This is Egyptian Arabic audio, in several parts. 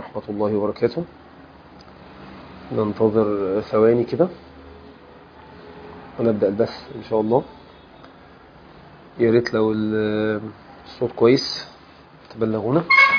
ورحمة الله وبركاته ننتظر ثواني كده ونبدأ البث إن شاء الله يا ريت لو الصوت كويس تبلغونا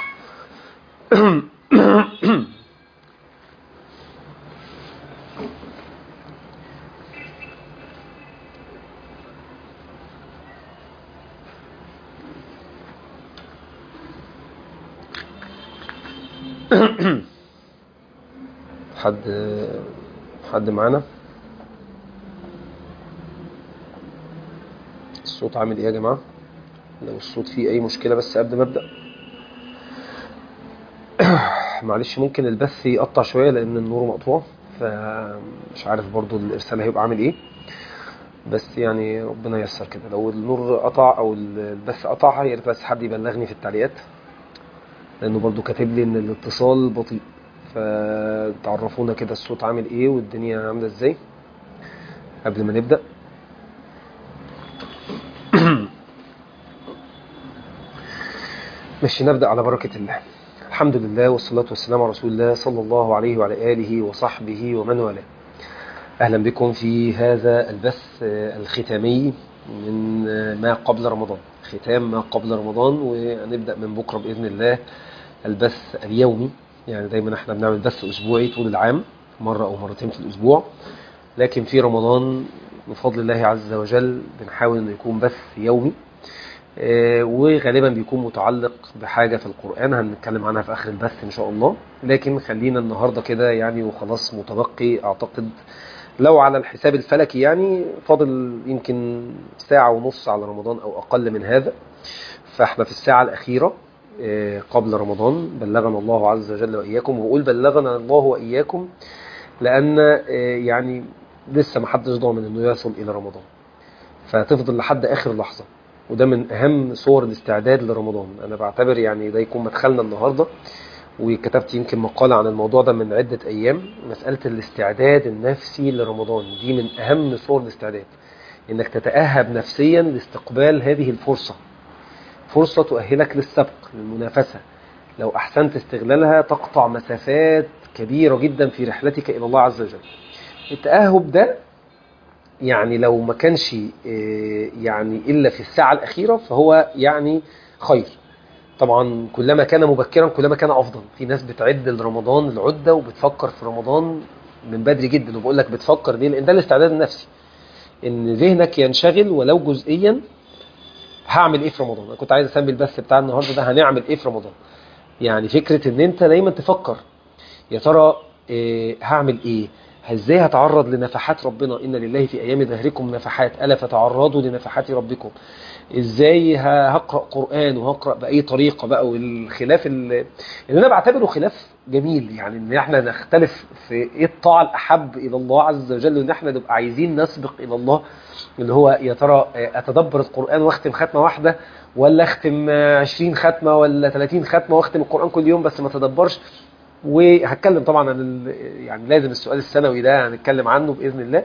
حد حد معانا الصوت عامل ايه يا جماعة لو الصوت فيه اي مشكلة بس قبل ما ابدأ معلش ممكن البث يقطع شوية لان النور مقطوع فمش عارف برضو الارسال هيبقى عامل ايه بس يعني ربنا ييسر كده لو النور قطع او البث قطع يا ريت بس حد يبلغني في التعليقات لانه برضو كاتب لي ان الاتصال بطيء فتعرفونا كده الصوت عامل ايه والدنيا عامله ازاي قبل ما نبدا ماشي نبدا على بركه الله الحمد لله والصلاه والسلام على رسول الله صلى الله عليه وعلى اله وصحبه ومن والاه اهلا بكم في هذا البث الختامي من ما قبل رمضان ختام ما قبل رمضان وهنبدا من بكره باذن الله البث اليومي يعني دايما احنا بنعمل بث اسبوعي طول العام مره او مرتين في الاسبوع لكن في رمضان بفضل الله عز وجل بنحاول انه يكون بث يومي وغالبا بيكون متعلق بحاجة في القرآن هنتكلم عنها في آخر البث إن شاء الله لكن خلينا النهاردة كده يعني وخلاص متبقي أعتقد لو على الحساب الفلكي يعني فاضل يمكن ساعة ونص على رمضان أو أقل من هذا فاحنا في الساعة الأخيرة قبل رمضان بلغنا الله عز وجل وإياكم وبقول بلغنا الله وإياكم لأن يعني لسه ما حدش ضامن إنه يصل إلى رمضان فتفضل لحد آخر لحظة وده من أهم صور الاستعداد لرمضان أنا بعتبر يعني ده يكون مدخلنا النهاردة وكتبت يمكن مقالة عن الموضوع ده من عدة أيام مسألة الاستعداد النفسي لرمضان دي من أهم صور الاستعداد إنك تتأهب نفسيا لاستقبال هذه الفرصة فرصة تؤهلك للسبق للمنافسة لو أحسنت استغلالها تقطع مسافات كبيرة جدا في رحلتك إلى الله عز وجل التأهب ده يعني لو ما كانش يعني إلا في الساعة الأخيرة فهو يعني خير طبعا كلما كان مبكرا كلما كان أفضل في ناس بتعد لرمضان العدة وبتفكر في رمضان من بدري جدا وبقول لك بتفكر ليه لأن ده الاستعداد النفسي إن ذهنك ينشغل ولو جزئيا هعمل ايه في رمضان انا كنت عايز اسمي البث بتاع النهارده ده هنعمل ايه في رمضان يعني فكره ان انت دايما تفكر يا ترى إيه هعمل ايه ازاي هتعرض لنفحات ربنا ان لله في ايام ظهركم نفحات الا فتعرضوا لنفحات ربكم ازاي هقرا قران وهقرا باي طريقه بقى والخلاف اللي انا بعتبره خلاف جميل يعني ان احنا نختلف في ايه الطاعه الاحب الى الله عز وجل وان احنا نبقى عايزين نسبق الى الله اللي هو يا ترى اتدبر القران واختم ختمه واحده ولا اختم 20 ختمه ولا 30 ختمه واختم القران كل يوم بس ما تدبرش وهتكلم طبعا عن يعني لازم السؤال السنوي ده هنتكلم عنه باذن الله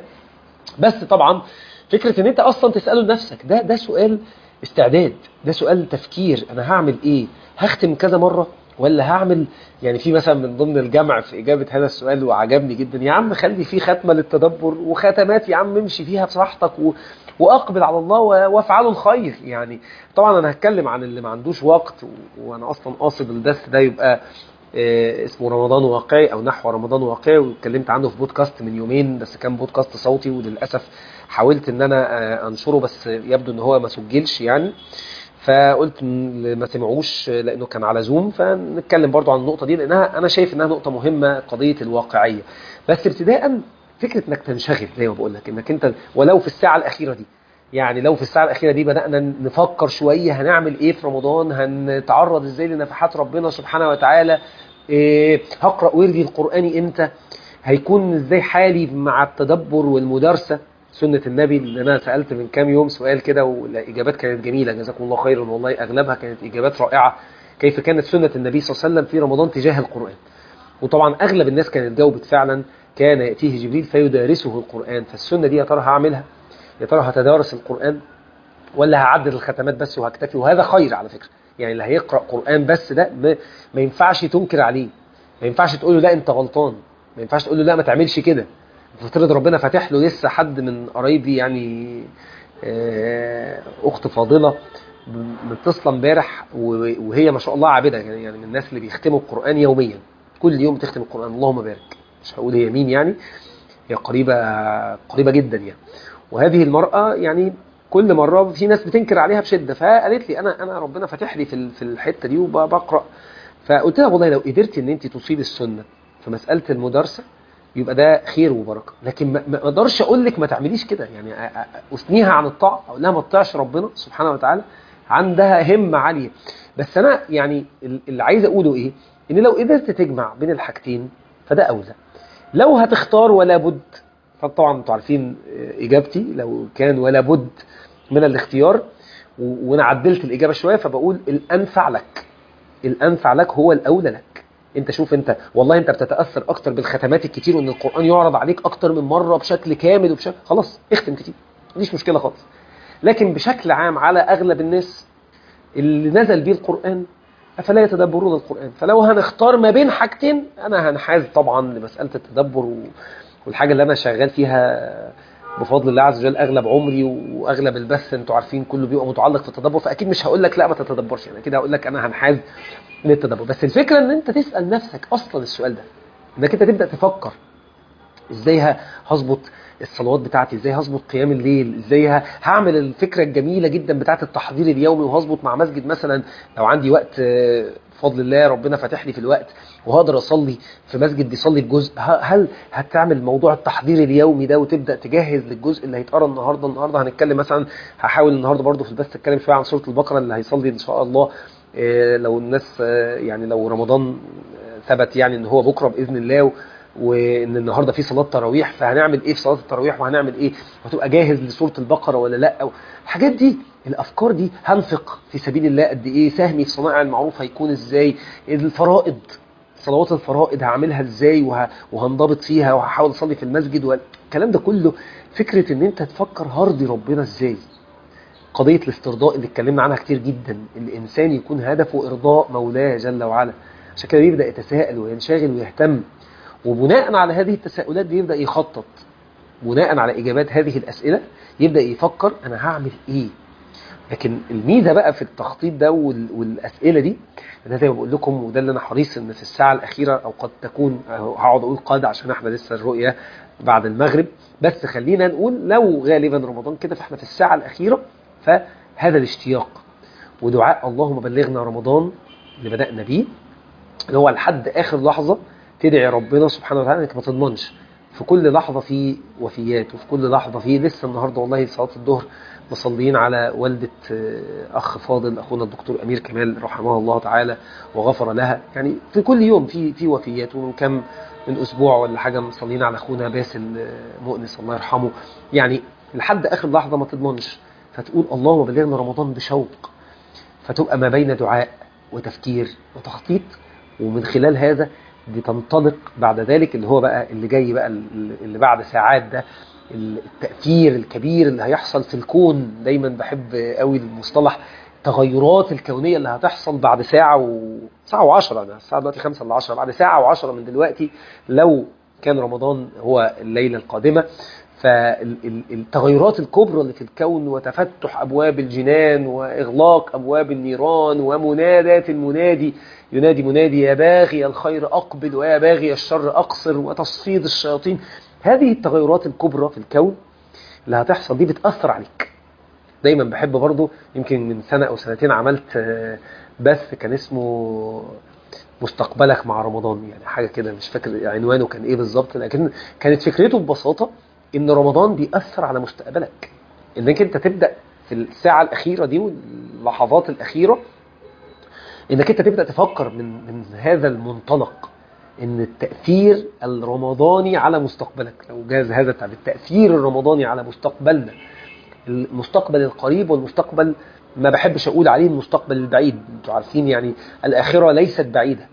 بس طبعا فكره ان انت اصلا تساله لنفسك ده ده سؤال استعداد ده سؤال تفكير انا هعمل ايه هختم كذا مره ولا هعمل يعني في مثلا من ضمن الجمع في اجابه هذا السؤال وعجبني جدا يا عم خلي في ختمه للتدبر وختمات يا عم امشي فيها بصراحتك و... واقبل على الله وافعلوا الخير يعني طبعا انا هتكلم عن اللي ما عندوش وقت و... وانا اصلا قاصد الدرس ده يبقى اسمه رمضان واقعي او نحو رمضان واقعي واتكلمت عنه في بودكاست من يومين بس كان بودكاست صوتي وللاسف حاولت ان انا انشره بس يبدو ان هو ما سجلش يعني فقلت ما سمعوش لانه كان على زوم فنتكلم برضو عن النقطه دي لانها انا شايف انها نقطه مهمه قضيه الواقعيه بس ابتداء فكره انك تنشغل زي ما بقول لك انك انت ولو في الساعه الاخيره دي يعني لو في الساعه الاخيره دي بدانا نفكر شويه هنعمل ايه في رمضان هنتعرض ازاي لنفحات ربنا سبحانه وتعالى إيه هقرا وردي القراني امتى هيكون ازاي حالي مع التدبر والمدارسه سنة النبي اللي أنا سألت من كام يوم سؤال كده والإجابات كانت جميلة جزاكم الله خيرا والله أغلبها كانت إجابات رائعة كيف كانت سنة النبي صلى الله عليه وسلم في رمضان تجاه القرآن وطبعا أغلب الناس كانت جاوبت فعلا كان يأتيه جبريل فيدارسه القرآن فالسنة دي يا ترى هعملها يا ترى هتدارس القرآن ولا هعدل الختمات بس وهكتفي وهذا خير على فكرة يعني اللي هيقرأ قرآن بس ده ما, ما ينفعش تنكر عليه ما ينفعش تقول له لا انت غلطان ما ينفعش تقول له لا ما تعملش كده افترض ربنا فاتح له لسه حد من قرايبي يعني آه، اخت فاضله متصله امبارح و- وهي ما شاء الله عابده يعني يعني من الناس اللي بيختموا القران يوميا كل يوم تختم القران اللهم بارك مش هقول هي مين يعني هي قريبه قريبه جدا يعني وهذه المراه يعني كل مره في ناس بتنكر عليها بشده فقالت لي انا انا ربنا فاتح لي في ال- في الحته دي وبقرا فقلت لها والله لو قدرتي ان انت تصيبي السنه في مساله المدارسه يبقى ده خير وبركه لكن ما ما اقدرش اقول لك ما تعمليش كده يعني أ- أ- اثنيها عن الطاعه اقول لها ما تطيعش ربنا سبحانه وتعالى عندها همه عاليه بس انا يعني ال- اللي عايز اقوله ايه ان لو قدرت تجمع بين الحاجتين فده اولى لو هتختار ولا بد فطبعا انتوا عارفين اجابتي لو كان ولا بد من الاختيار و- وانا عدلت الاجابه شويه فبقول الانفع لك الانفع لك هو الاولى لك انت شوف انت والله انت بتتاثر اكتر بالختمات الكتير وان القران يعرض عليك اكتر من مره بشكل كامل وبشكل خلاص اختم كتير مفيش مشكله خالص لكن بشكل عام على اغلب الناس اللي نزل بيه القران افلا يتدبرون القران فلو هنختار ما بين حاجتين انا هنحاز طبعا لمساله التدبر و- والحاجه اللي انا شغال فيها بفضل الله عز وجل اغلب عمري واغلب البث انتوا عارفين كله بيبقى متعلق في التدبر فاكيد مش هقول لك لا ما تتدبرش يعني اكيد هقول لك انا هنحاز للتدبر بس الفكره ان انت تسال نفسك اصلا السؤال ده انك انت تبدا تفكر ازاي ه- هظبط الصلوات بتاعتي ازاي هظبط قيام الليل ازاي ه- هعمل الفكره الجميله جدا بتاعه التحضير اليومي وهظبط مع مسجد مثلا لو عندي وقت آه، بفضل الله ربنا فاتح لي في الوقت وهقدر اصلي في مسجد بيصلي بجزء ه- هل هتعمل موضوع التحضير اليومي ده وتبدا تجهز للجزء اللي هيتقرا النهارده النهارده هنتكلم مثلا هحاول النهارده برضو في البث اتكلم شويه عن سوره البقره اللي هيصلي ان شاء الله آه، لو الناس آه، يعني لو رمضان آه، ثبت يعني ان هو بكره باذن الله و- وان النهارده في صلاه تراويح فهنعمل ايه في صلاه التراويح وهنعمل ايه وهتبقى جاهز لسوره البقره ولا لا الحاجات دي الافكار دي هنفق في سبيل الله قد ايه سهمي في صنائع المعروف هيكون ازاي الفرائض صلوات الفرائض هعملها ازاي وه... وهنضبط فيها وهحاول اصلي في المسجد والكلام ده كله فكره ان انت تفكر هرضي ربنا ازاي قضية الاسترضاء اللي اتكلمنا عنها كتير جدا الإنسان يكون هدفه إرضاء مولاه جل وعلا عشان كده بيبدأ يتساءل وينشغل ويهتم وبناء على هذه التساؤلات بيبدأ يخطط بناء على إجابات هذه الأسئلة يبدأ يفكر أنا هعمل إيه لكن الميزة بقى في التخطيط ده وال- والأسئلة دي أنا زي ما بقول لكم وده اللي أنا حريص إن في الساعة الأخيرة أو قد تكون أهو هقعد أقول قد عشان إحنا لسه الرؤية بعد المغرب بس خلينا نقول لو غالبا رمضان كده فإحنا في الساعة الأخيرة فهذا الاشتياق ودعاء اللهم بلغنا رمضان اللي بدأنا بيه اللي هو لحد آخر لحظة تدعي ربنا سبحانه وتعالى إنك ما تضمنش في كل لحظة في وفيات وفي كل لحظة في لسه النهاردة والله صلاة الظهر مصلين على والدة آه، أخ فاضل أخونا الدكتور أمير كمال رحمه الله تعالى وغفر لها يعني في كل يوم في في وفيات ومن كم من أسبوع ولا حاجة مصلين على أخونا باسل آه، مؤنس الله يرحمه يعني لحد آخر لحظة ما تضمنش فتقول اللهم بلغنا رمضان بشوق فتبقى ما بين دعاء وتفكير وتخطيط ومن خلال هذا بتنطلق بعد ذلك اللي هو بقى اللي جاي بقى اللي بعد ساعات ده التأثير الكبير اللي هيحصل في الكون دايما بحب قوي المصطلح التغيرات الكونية اللي هتحصل بعد ساعة و ساعة وعشرة أنا الساعة دلوقتي خمسة إلا عشرة بعد ساعة وعشرة من دلوقتي لو كان رمضان هو الليلة القادمة فالتغيرات الكبرى اللي في الكون وتفتح أبواب الجنان وإغلاق أبواب النيران ومنادات المنادي ينادي منادي يا باغي الخير أقبل ويا باغي الشر أقصر وتصفيد الشياطين هذه التغيرات الكبرى في الكون اللي هتحصل دي بتأثر عليك دايما بحب برضو يمكن من سنة أو سنتين عملت بث كان اسمه مستقبلك مع رمضان يعني حاجة كده مش فاكر عنوانه كان ايه بالظبط لكن كانت فكرته ببساطة ان رمضان بيأثر على مستقبلك انك انت تبدأ في الساعة الأخيرة دي واللحظات الأخيرة انك انت تبدأ تفكر من, من هذا المنطلق ان التأثير الرمضاني على مستقبلك لو جاز هذا التعبير التأثير الرمضاني على مستقبلنا المستقبل القريب والمستقبل ما بحبش اقول عليه المستقبل البعيد انتوا عارفين يعني الآخرة ليست بعيدة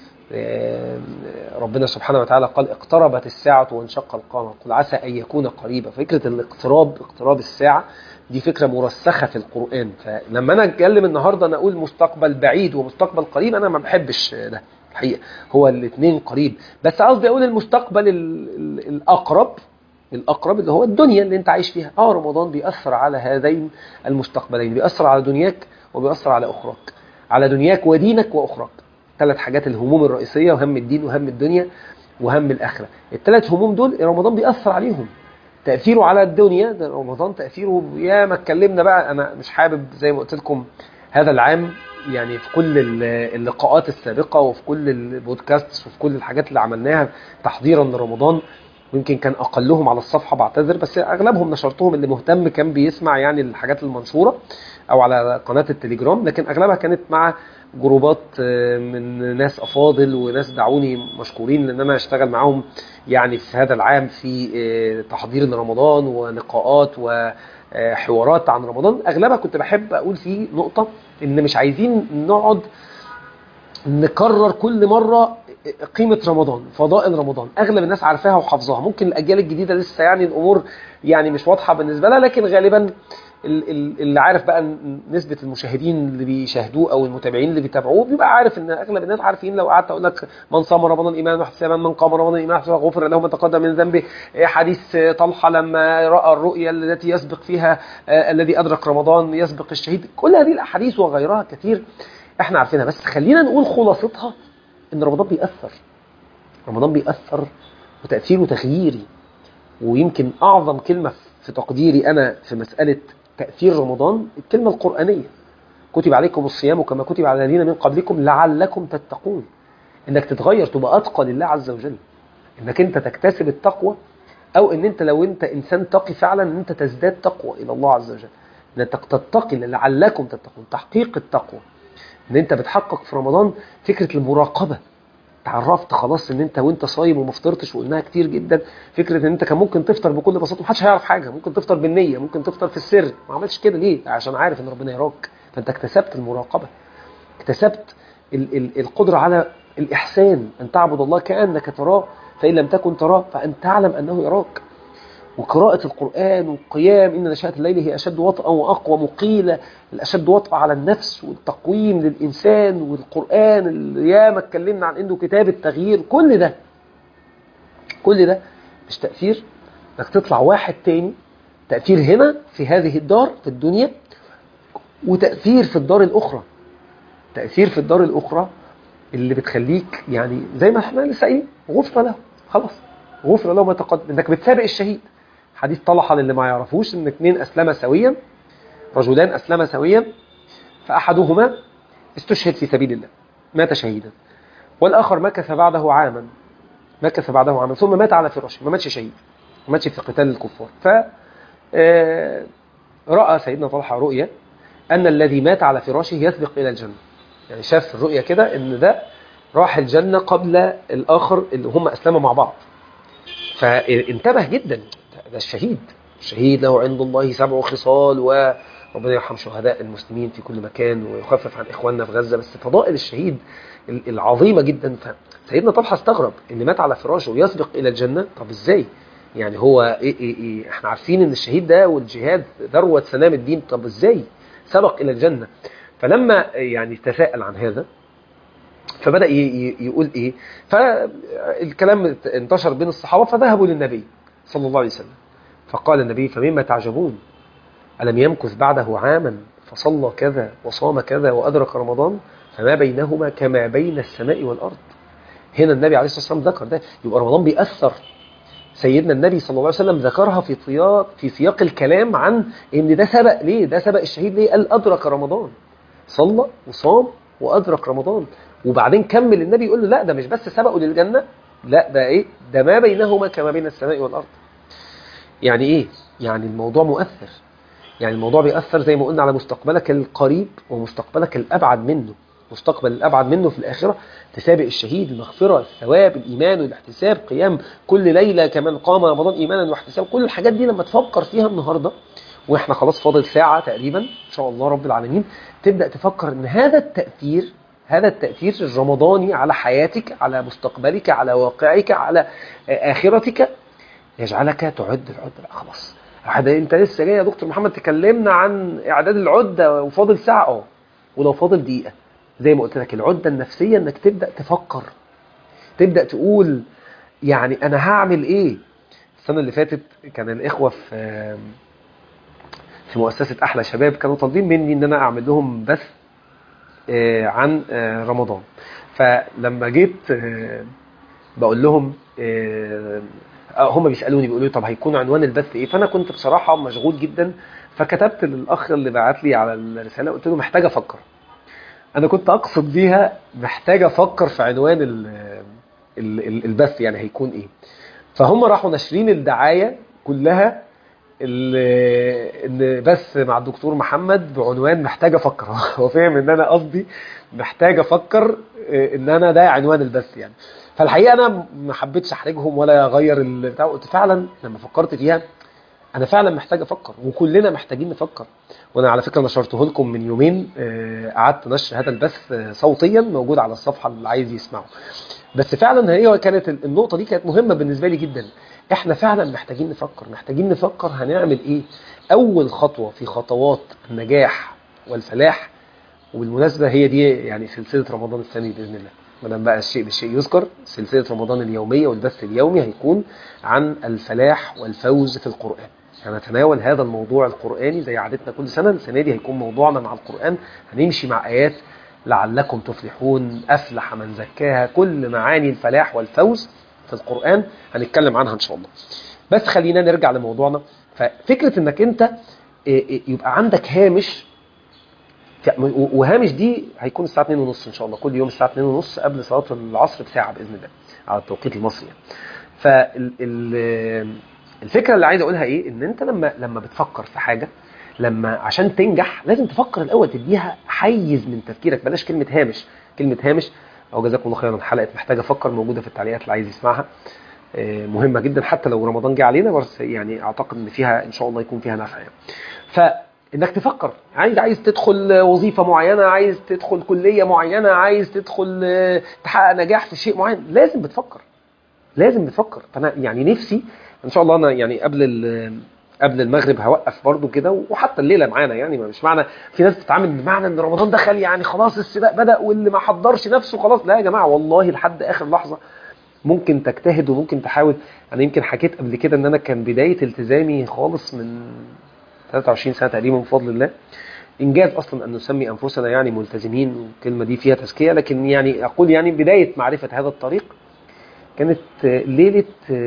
ربنا سبحانه وتعالى قال اقتربت الساعة وانشق القمر قل عسى أن يكون قريبا فكرة الاقتراب اقتراب الساعة دي فكرة مرسخة في القرآن فلما أنا أتكلم النهاردة أنا أقول مستقبل بعيد ومستقبل قريب أنا ما بحبش ده الحقيقه هو الاثنين قريب بس قصدي اقول المستقبل ال- ال- الاقرب الاقرب اللي هو الدنيا اللي انت عايش فيها اه رمضان بيأثر على هذين المستقبلين بيأثر على دنياك وبيأثر على اخراك على دنياك ودينك واخراك ثلاث حاجات الهموم الرئيسيه وهم الدين وهم الدنيا وهم الاخره الثلاث هموم دول رمضان بيأثر عليهم تأثيره على الدنيا ده رمضان تأثيره يا ما اتكلمنا بقى أنا مش حابب زي ما قلت لكم هذا العام يعني في كل ال- اللقاءات السابقة وفي كل البودكاست وفي كل الحاجات اللي عملناها تحضيرا لرمضان ويمكن كان أقلهم على الصفحة بعتذر بس أغلبهم نشرتهم اللي مهتم كان بيسمع يعني الحاجات المنشورة أو على قناة التليجرام لكن أغلبها كانت مع جروبات آه، من ناس أفاضل وناس دعوني مشكورين لأن أنا أشتغل معاهم يعني في هذا العام في آه، تحضير لرمضان ولقاءات وحوارات عن رمضان اغلبها كنت بحب اقول فيه نقطه ان مش عايزين نقعد نكرر كل مره قيمه رمضان فضائل رمضان اغلب الناس عارفاها وحافظاها ممكن الاجيال الجديده لسه يعني الامور يعني مش واضحه بالنسبه لها لكن غالبا ال- ال- اللي عارف بقى ن- نسبه المشاهدين اللي بيشاهدوه او المتابعين اللي بيتابعوه بيبقى عارف ان اغلب الناس عارفين لو قعدت اقول لك من صام رمضان ايمانا واحتسابا من قام رمضان ايمانا واحتسابا غفر له ما تقدم من ذنبه إيه حديث طلحه لما راى الرؤيا التي يسبق فيها آه، الذي ادرك رمضان يسبق الشهيد كل هذه الاحاديث وغيرها كثير احنا عارفينها بس خلينا نقول خلاصتها ان رمضان بيأثر رمضان بيأثر وتأثيره تغييري ويمكن أعظم كلمة في تقديري أنا في مسألة تأثير رمضان الكلمة القرآنية كتب عليكم الصيام كما كتب على الذين من قبلكم لعلكم تتقون انك تتغير تبقى اتقى لله عز وجل انك انت تكتسب التقوى او ان انت لو انت انسان تقي فعلا ان انت تزداد تقوى الى الله عز وجل انك تتقي لعلكم تتقون تحقيق التقوى ان انت بتحقق في رمضان فكره المراقبه تعرفت خلاص ان انت وانت صايم وما فطرتش وقلناها كتير جدا فكره ان انت كان ممكن تفطر بكل بساطه ومحدش هيعرف حاجه ممكن تفطر بالنيه ممكن تفطر في السر ما عملتش كده ليه عشان عارف ان ربنا يراك فانت اكتسبت المراقبه اكتسبت ال ال القدره على الاحسان ان تعبد الله كانك تراه فان لم تكن تراه فان تعلم انه يراك وقراءة القرآن والقيام إن نشأة الليل هي أشد وطئا وأقوى مقيلة الأشد وطئا على النفس والتقويم للإنسان والقرآن اللي ياما اتكلمنا عن إنه كتاب التغيير كل ده كل ده مش تأثير إنك تطلع واحد تاني تأثير هنا في هذه الدار في الدنيا وتأثير في الدار الأخرى تأثير في الدار الأخرى اللي بتخليك يعني زي ما احنا لسه قايلين غفر له خلاص غفر له ما تقدم انك بتسابق الشهيد حديث طلحه للي ما يعرفوش ان اثنين اسلما سويا رجلان اسلما سويا فاحدهما استشهد في سبيل الله مات شهيدا والاخر مكث بعده عاما مكث بعده عاما ثم مات على فراشه ما ماتش شهيد ما ماتش في قتال الكفار ف آه، راى سيدنا طلحه رؤيا ان الذي مات على فراشه يسبق الى الجنه يعني شاف الرؤيا كده ان ده راح الجنه قبل الاخر اللي هم اسلموا مع بعض فانتبه جدا ده الشهيد الشهيد له عند الله سبع خصال وربنا يرحم شهداء المسلمين في كل مكان ويخفف عن اخواننا في غزه بس فضائل الشهيد ال- العظيمه جدا فسيدنا طلحه استغرب اللي مات على فراشه ويسبق الى الجنه طب ازاي؟ يعني هو إيه إيه إيه احنا عارفين ان الشهيد ده والجهاد ذروه سلام الدين طب ازاي؟ سبق الى الجنه فلما يعني تساءل عن هذا فبدأ ي- ي- يقول ايه فالكلام انتشر بين الصحابة فذهبوا للنبي صلى الله عليه وسلم فقال النبي فمما تعجبون ألم يمكث بعده عاما فصلى كذا وصام كذا وأدرك رمضان فما بينهما كما بين السماء والأرض هنا النبي عليه الصلاة والسلام ذكر ده يبقى رمضان بيأثر سيدنا النبي صلى الله عليه وسلم ذكرها في سياق في سياق الكلام عن ان ده سبق ليه ده سبق الشهيد ليه قال أدرك رمضان صلى وصام وأدرك رمضان وبعدين كمل النبي يقول له لا ده مش بس سبقوا للجنة لا ده ايه ده ما بينهما كما بين السماء والأرض يعني ايه يعني الموضوع مؤثر يعني الموضوع بيأثر زي ما قلنا على مستقبلك القريب ومستقبلك الأبعد منه مستقبل الأبعد منه في الآخرة تسابق الشهيد المغفرة الثواب الإيمان والاحتساب قيام كل ليلة كمان قام رمضان إيمانا واحتساب كل الحاجات دي لما تفكر فيها النهاردة واحنا خلاص فاضل ساعة تقريبا إن شاء الله رب العالمين تبدأ تفكر ان هذا التأثير هذا التأثير الرمضاني على حياتك على مستقبلك على واقعك على آخرتك يجعلك تعد العدة لا خلاص واحد انت لسه جاي يا دكتور محمد تكلمنا عن اعداد العدة وفاضل ساعة اه ولو فاضل دقيقة زي ما قلت لك العده النفسيه انك تبدا تفكر تبدا تقول يعني انا هعمل ايه السنه اللي فاتت كان الاخوه في في مؤسسه احلى شباب كانوا طالبين مني ان انا اعمل لهم بث آه، عن آه، رمضان فلما جيت آه، بقول لهم آه، آه، هم بيسالوني بيقولوا لي طب هيكون عنوان البث ايه فانا كنت بصراحه مشغول جدا فكتبت للاخ اللي بعت لي على الرساله قلت له محتاج افكر انا كنت اقصد بيها محتاج افكر في عنوان ال- ال- ال- البث يعني هيكون ايه فهم راحوا ناشرين الدعايه كلها ال- ان بس مع الدكتور محمد بعنوان محتاج افكر هو فاهم ان انا قصدي محتاج افكر آه، ان انا ده عنوان البث يعني فالحقيقه انا ما حبيتش احرجهم ولا اغير البتاع قلت فعلا لما فكرت فيها انا فعلا محتاج افكر وكلنا محتاجين نفكر وانا على فكره نشرته لكم من يومين آه، قعدت نشر هذا البث آه، صوتيا موجود على الصفحه اللي عايز يسمعه بس فعلا هي كانت النقطه دي كانت مهمه بالنسبه لي جدا احنا فعلا محتاجين نفكر محتاجين نفكر هنعمل ايه اول خطوه في خطوات النجاح والفلاح وبالمناسبه هي دي يعني سلسله رمضان الثاني باذن الله ما دام بقى الشيء بالشيء يذكر سلسله رمضان اليوميه والبث اليومي هيكون عن الفلاح والفوز في القران هنتناول هذا الموضوع القرآني زي عادتنا كل سنة السنة دي هيكون موضوعنا مع القرآن هنمشي مع آيات لعلكم تفلحون أفلح من زكاها كل معاني الفلاح والفوز في القرآن هنتكلم عنها إن شاء الله بس خلينا نرجع لموضوعنا ففكرة إنك أنت إيه، إيه، يبقى عندك هامش ف- وهامش دي هيكون الساعة 2 ونص إن شاء الله كل يوم الساعة 2 ونص قبل صلاة العصر بساعة بإذن الله على التوقيت المصري يعني. فالفكرة اللي عايز أقولها إيه إن أنت لما لما بتفكر في حاجة لما عشان تنجح لازم تفكر الأول تديها حيز من تفكيرك بلاش كلمة هامش كلمة هامش أو جزاكم الله خيرا حلقة محتاجة أفكر موجودة في التعليقات اللي عايز يسمعها آه، مهمة جدا حتى لو رمضان جه علينا بس يعني أعتقد إن فيها إن شاء الله يكون فيها نفع يعني. فانك تفكر عايز عايز تدخل وظيفه معينه عايز تدخل كليه معينه عايز تدخل آه، تحقق نجاح في شيء معين لازم بتفكر لازم بتفكر فانا يعني نفسي ان شاء الله انا يعني قبل ال- قبل المغرب هوقف برضو كده وحتى الليله معانا يعني ما مش معنى في ناس بتتعامل بمعنى ان رمضان دخل يعني خلاص السباق بدا واللي ما حضرش نفسه خلاص لا يا جماعه والله لحد اخر لحظه ممكن تجتهد وممكن تحاول انا يمكن حكيت قبل كده ان انا كان بدايه التزامي خالص من 23 سنه تقريبا بفضل الله انجاز اصلا ان نسمي انفسنا يعني ملتزمين والكلمه دي فيها تزكيه لكن يعني اقول يعني بدايه معرفه هذا الطريق كانت ليله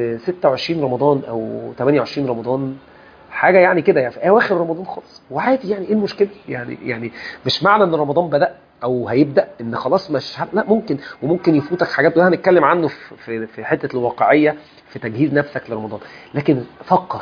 26 رمضان او 28 رمضان حاجه يعني كده يعني في اواخر رمضان خالص وعادي يعني ايه المشكله يعني يعني مش معنى ان رمضان بدا او هيبدا ان خلاص مش ه- لا ممكن وممكن يفوتك حاجات وده هنتكلم عنه في في في حته الواقعيه في تجهيز نفسك لرمضان لكن فكر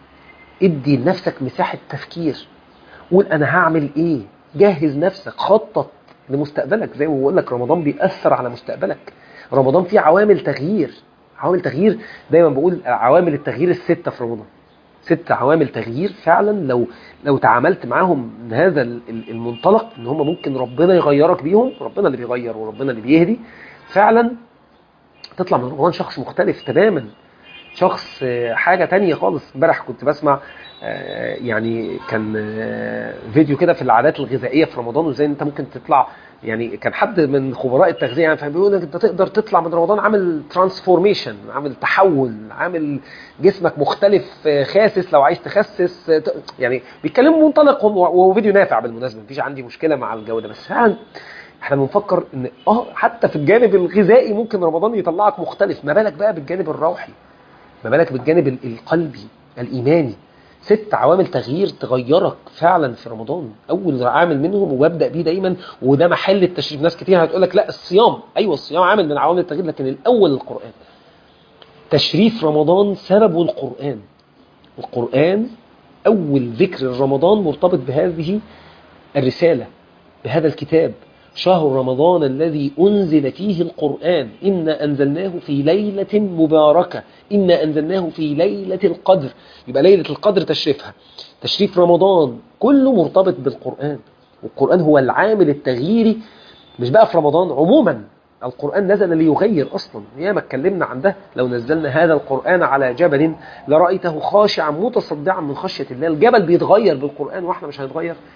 ادي لنفسك مساحه تفكير قول انا هعمل ايه جهز نفسك خطط لمستقبلك زي ما بقول لك رمضان بيأثر على مستقبلك رمضان فيه عوامل تغيير عوامل تغيير دايما بقول عوامل التغيير الستة في رمضان ست عوامل تغيير فعلا لو لو تعاملت معاهم من هذا ال- ال- المنطلق ان هم ممكن ربنا يغيرك بيهم ربنا اللي بيغير وربنا اللي بيهدي فعلا تطلع من رمضان شخص مختلف تماما شخص آه، حاجة تانية خالص امبارح كنت بسمع آه، يعني كان آه، فيديو كده في العادات الغذائية في رمضان وازاي انت ممكن تطلع يعني كان حد من خبراء التغذية يعني فبيقول لك انت تقدر تطلع من رمضان عامل ترانسفورميشن عامل تحول عامل جسمك مختلف آه، خاسس لو عايز تخسس آه، ت- يعني بيتكلموا منطلق هم- وهو فيديو نافع بالمناسبة مفيش عندي مشكلة مع الجودة بس فعلا احنا بنفكر ان اه حتى في الجانب الغذائي ممكن رمضان يطلعك مختلف ما بالك بقى بالجانب الروحي ما بالك بالجانب ال- القلبي الايماني ست عوامل تغيير تغيرك فعلا في رمضان اول عامل منهم وببدا بيه دايما وده محل التشريف ناس كتير هتقول لك لا الصيام ايوه الصيام عامل من عوامل التغيير لكن الاول القران تشريف رمضان سببه القران القران اول ذكر رمضان مرتبط بهذه الرساله بهذا الكتاب شهر رمضان الذي أنزل فيه القرآن إنا أنزلناه في ليلة مباركة إنا أنزلناه في ليلة القدر يبقى ليلة القدر تشريفها تشريف رمضان كله مرتبط بالقرآن والقرآن هو العامل التغييري مش بقى في رمضان عموما القرآن نزل ليغير أصلا يا ما اتكلمنا عن ده لو نزلنا هذا القرآن على جبل لرأيته خاشعا متصدعا من خشية الله الجبل بيتغير بالقرآن واحنا مش هنتغير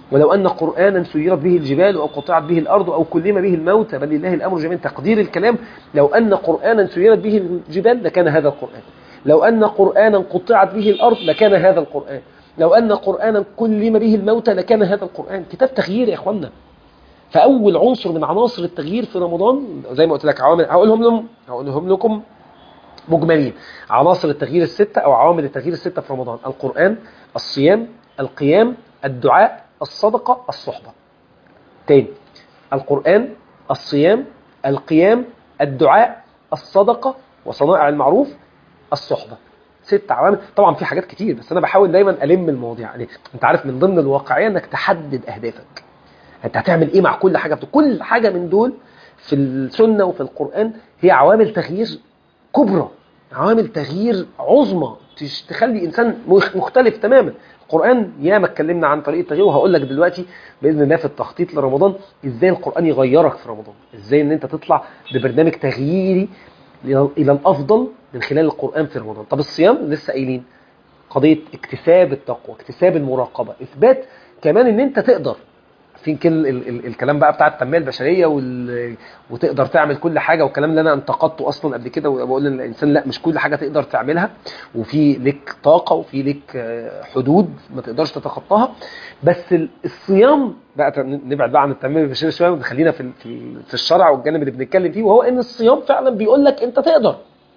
ولو أن قرآنا سيرت به الجبال أو قطعت به الأرض أو كلم به الموتى بل لله الأمر جميعا تقدير الكلام لو أن قرآنا سيرت به الجبال لكان هذا القرآن لو أن قرآنا قطعت به الأرض لكان هذا القرآن لو أن قرآنا كلم به الموتى لكان هذا القرآن كتاب تغيير يا إخوانا فأول عنصر من عناصر التغيير في رمضان زي ما قلت لك عوامل هقولهم لهم هقولهم لكم مجملين عناصر التغيير الستة أو عوامل التغيير الستة في رمضان القرآن الصيام القيام الدعاء الصدقة الصحبة تاني القرآن الصيام القيام الدعاء الصدقة وصنائع المعروف الصحبة ست عوامل طبعا في حاجات كتير بس انا بحاول دايما الم المواضيع عليه انت عارف من ضمن الواقعيه انك تحدد اهدافك انت هتعمل ايه مع كل حاجه كل حاجه من دول في السنه وفي القران هي عوامل تغيير كبرى عوامل تغيير عظمى تخلي انسان مختلف تماما القران ياما اتكلمنا عن طريقه التغيير وهقول لك دلوقتي باذن الله في التخطيط لرمضان ازاي القران يغيرك في رمضان ازاي ان انت تطلع ببرنامج تغييري الى الافضل من خلال القران في رمضان طب الصيام لسه قايلين قضيه اكتساب التقوى اكتساب المراقبه اثبات كمان ان انت تقدر في كل ال ال الكلام بقى بتاع التنميه البشريه وال... وتقدر تعمل كل حاجه والكلام اللي انا انتقدته اصلا قبل كده وبقول ان الانسان لا مش كل حاجه تقدر تعملها وفي لك طاقه وفي لك حدود ما تقدرش تتخطاها بس الصيام بقى نبعد بقى عن التنميه البشريه شويه ونخلينا في في الشرع والجانب اللي بنتكلم فيه وهو ان الصيام فعلا بيقول لك انت تقدر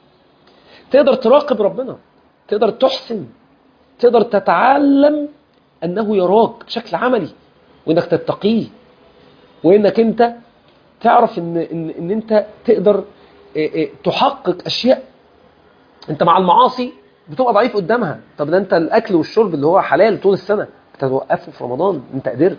تقدر تراقب ربنا تقدر تحسن تقدر تتعلم انه يراك بشكل عملي وانك تتقيه وانك انت تعرف ان ان, إن انت تقدر تحقق اشياء انت مع المعاصي بتبقى ضعيف قدامها طب ده انت الاكل والشرب اللي هو حلال طول السنه بتوقفه في رمضان انت قدرت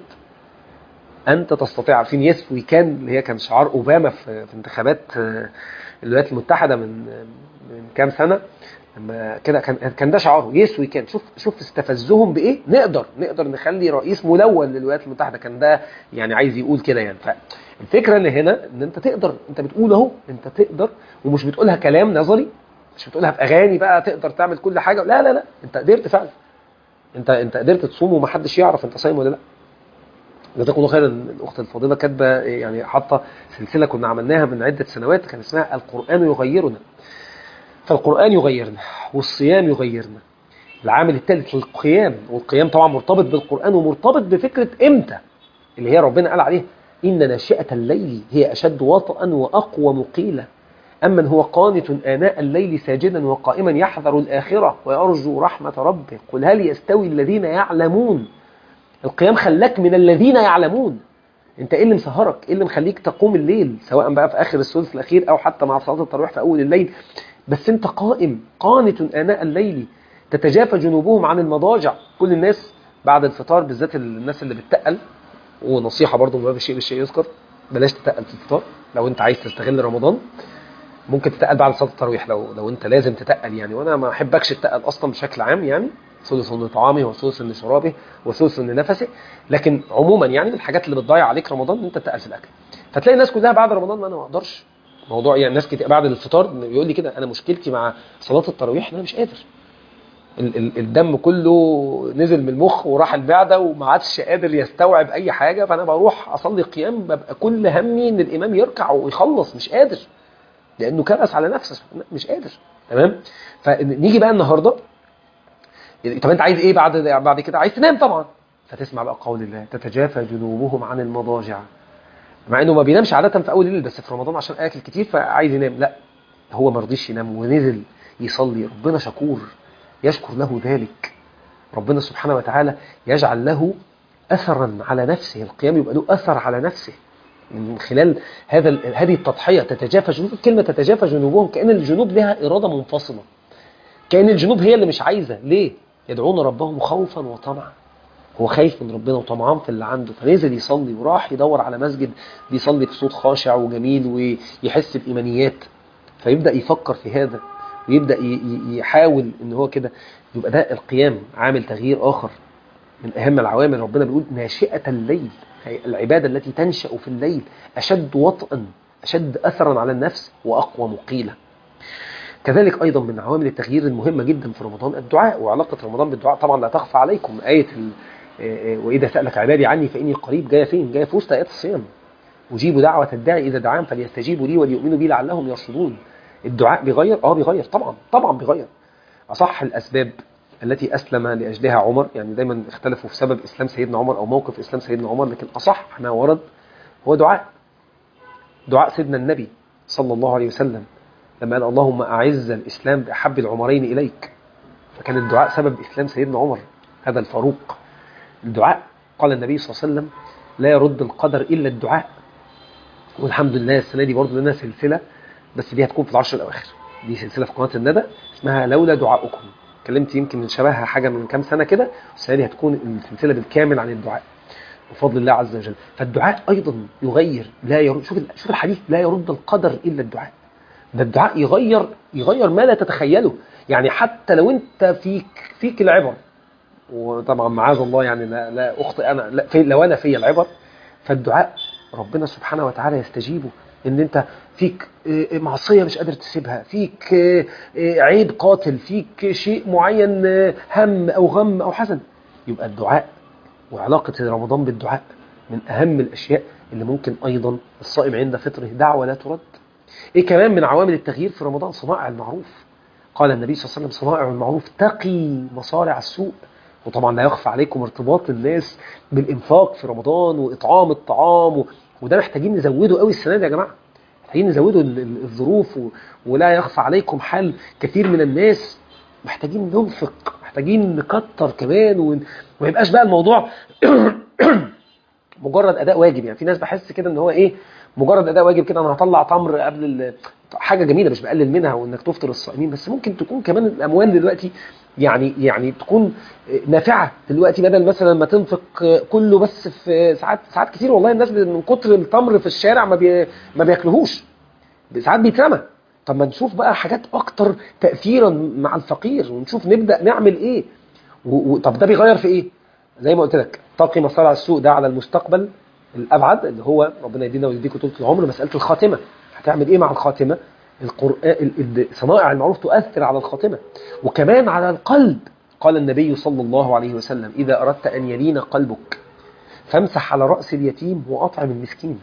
انت تستطيع عارفين يس وي كان اللي هي كان شعار اوباما في, في انتخابات الولايات المتحده من من كام سنه لما كده كان كان ده شعاره يس وي كان شوف شوف استفزهم بايه نقدر نقدر نخلي رئيس ملون للولايات المتحده كان ده يعني عايز يقول كده يعني فالفكره ان هنا ان انت تقدر انت بتقول اهو انت تقدر ومش بتقولها كلام نظري مش بتقولها في اغاني بقى تقدر تعمل كل حاجه لا لا لا انت قدرت فعلا انت انت قدرت تصوم ومحدش يعرف انت صايم ولا لا جزاكم الله خيرا الاخت الفاضله كاتبه يعني حاطه سلسله كنا عملناها من عده سنوات كان اسمها القران يغيرنا فالقرآن يغيرنا والصيام يغيرنا العامل الثالث القيام والقيام طبعا مرتبط بالقرآن ومرتبط بفكرة امتى اللي هي ربنا قال عليها إن ناشئة الليل هي أشد وطئا وأقوى مقيلة أمن هو قانت آناء الليل ساجدا وقائما يحذر الآخرة ويرجو رحمة ربه قل هل يستوي الذين يعلمون القيام خلاك من الذين يعلمون انت ايه اللي مسهرك ايه اللي مخليك تقوم الليل سواء بقى في اخر الثلث الاخير او حتى مع صلاه التراويح في اول الليل بس انت قائم قانت آناء الليل تتجافى جنوبهم عن المضاجع كل الناس بعد الفطار بالذات الناس اللي بتتقل ونصيحة برضو من باب الشيء بالشيء يذكر بلاش تتقل في الفطار لو انت عايز تستغل رمضان ممكن تتقل بعد صلاة التراويح لو لو انت لازم تتقل يعني وانا ما احبكش تتقل اصلا بشكل عام يعني ثلث لطعامه وثلث لشرابه وثلث لنفسه لكن عموما يعني الحاجات اللي بتضيع عليك رمضان ان انت تتقل في الاكل فتلاقي الناس كلها بعد رمضان ما انا ما اقدرش موضوع يعني ناس كتير بعد الفطار يقول لي كده انا مشكلتي مع صلاه التراويح ان انا مش قادر ال ال الدم كله نزل من المخ وراح المعده وما عادش قادر يستوعب اي حاجه فانا بروح اصلي قيام ببقى كل همي ان الامام يركع ويخلص مش قادر لانه كرس على نفسه مش قادر تمام فنيجي بقى النهارده طب انت عايز ايه بعد بعد كده عايز تنام طبعا فتسمع بقى قول الله تتجافى جنوبهم عن المضاجع مع انه ما بينامش عاده في اول الليل بس في رمضان عشان اكل كتير فعايز ينام لا هو ما رضيش ينام ونزل يصلي ربنا شكور يشكر له ذلك ربنا سبحانه وتعالى يجعل له اثرا على نفسه القيام يبقى له اثر على نفسه من خلال هذا هذه التضحيه تتجافى جنوب كلمه تتجافى جنوبهم كان الجنوب لها اراده منفصله كان الجنوب هي اللي مش عايزه ليه يدعون ربهم خوفا وطمعا هو خايف من ربنا وطمعان في اللي عنده فنزل يصلي وراح يدور على مسجد بيصلي بصوت خاشع وجميل ويحس بإيمانيات فيبدأ يفكر في هذا ويبدأ يحاول ان هو كده يبقى ده القيام عامل تغيير آخر من أهم العوامل ربنا بيقول ناشئة الليل العبادة التي تنشأ في الليل أشد وطئا أشد أثرا على النفس وأقوى مقيلة كذلك أيضا من عوامل التغيير المهمة جدا في رمضان الدعاء وعلاقة رمضان بالدعاء طبعا لا تخفى عليكم آية آه، آه، واذا سالك عبادي عني فاني قريب جايه فين جايه في وسط ايات الصيام اجيب دعوه الداعي اذا دعان فليستجيبوا لي وليؤمنوا بي لعلهم يرشدون الدعاء بيغير اه بيغير طبعا طبعا بيغير اصح الاسباب التي اسلم لاجلها عمر يعني دايما اختلفوا في سبب اسلام سيدنا عمر او موقف اسلام سيدنا عمر لكن اصح ما ورد هو دعاء دعاء سيدنا النبي صلى الله عليه وسلم لما قال اللهم اعز الاسلام باحب العمرين اليك فكان الدعاء سبب اسلام سيدنا عمر هذا الفاروق الدعاء قال النبي صلى الله عليه وسلم لا يرد القدر الا الدعاء والحمد لله السنه دي برضه لنا سلسله بس دي هتكون في العشر الاواخر دي سلسله في قناه الندى اسمها لولا دعاؤكم اتكلمت يمكن من شبهها حاجه من كام سنه كده السنه دي هتكون السلسله بالكامل عن الدعاء بفضل الله عز وجل فالدعاء ايضا يغير لا يرد شوف شوف الحديث لا يرد القدر الا الدعاء ده الدعاء يغير يغير ما لا تتخيله يعني حتى لو انت فيك فيك العبر وطبعا معاذ الله يعني لا, لا اخطئ انا لا في لو انا في العبر فالدعاء ربنا سبحانه وتعالى يستجيبه ان انت فيك آه، معصيه مش قادر تسيبها فيك آه، آه، عيب قاتل فيك شيء معين آه، هم او غم او حزن يبقى الدعاء وعلاقه رمضان بالدعاء من اهم الاشياء اللي ممكن ايضا الصائم عند فطره دعوه لا ترد ايه كمان من عوامل التغيير في رمضان صنائع المعروف قال النبي صلى الله عليه وسلم صنائع المعروف تقي مصارع السوء وطبعا لا يخفى عليكم ارتباط الناس بالانفاق في رمضان واطعام الطعام و... وده محتاجين نزوده قوي السنه دي يا جماعه محتاجين نزوده ال- ال- الظروف و... ولا يخفى عليكم حال كثير من الناس محتاجين ننفق محتاجين نكتر كمان ون... وما يبقاش بقى الموضوع مجرد اداء واجب يعني في ناس بحس كده ان هو ايه مجرد اداء واجب كده انا هطلع تمر قبل ال... حاجه جميله مش بقلل منها وانك تفطر الصائمين بس ممكن تكون كمان الاموال دلوقتي يعني يعني تكون نافعه دلوقتي بدل مثلا ما تنفق كله بس في ساعات ساعات كتير والله الناس من كتر التمر في الشارع ما بي... ما بياكلوهوش ساعات بيترمى طب ما نشوف بقى حاجات اكتر تاثيرا مع الفقير ونشوف نبدا نعمل ايه و... و... طب ده بيغير في ايه زي ما قلت لك تقي مصارع السوق ده على المستقبل الابعد اللي هو ربنا يدينا ويديكم طول العمر مساله الخاتمه هتعمل ايه مع الخاتمه القرآن ال- ال- صنائع المعروف تؤثر على الخاتمه وكمان على القلب قال النبي صلى الله عليه وسلم اذا اردت ان يلين قلبك فامسح على راس اليتيم واطعم المسكين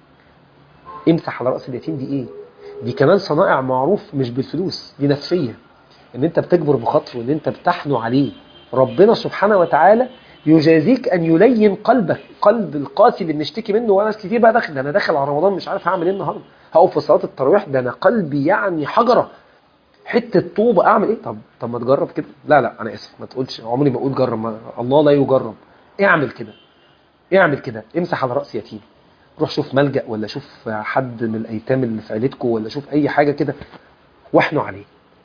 امسح على راس اليتيم دي ايه دي كمان صنائع معروف مش بالفلوس دي نفسيه ان انت بتجبر بخاطره ان انت بتحنو عليه ربنا سبحانه وتعالى يجازيك ان يلين قلبك قلب القاسي اللي بنشتكي منه وناس كتير بقى داخل ده انا داخل على رمضان مش عارف هعمل ايه النهارده هقف في صلاه التراويح ده انا قلبي يعني حجره حته طوبه اعمل ايه طب طب ما تجرب كده لا لا انا اسف ما تقولش عمري ما اقول جرب ما الله لا يجرب اعمل كده اعمل كده امسح على راس يتيم روح شوف ملجأ ولا شوف حد من الايتام اللي في عيلتكم ولا شوف اي حاجه كده واحنوا عليه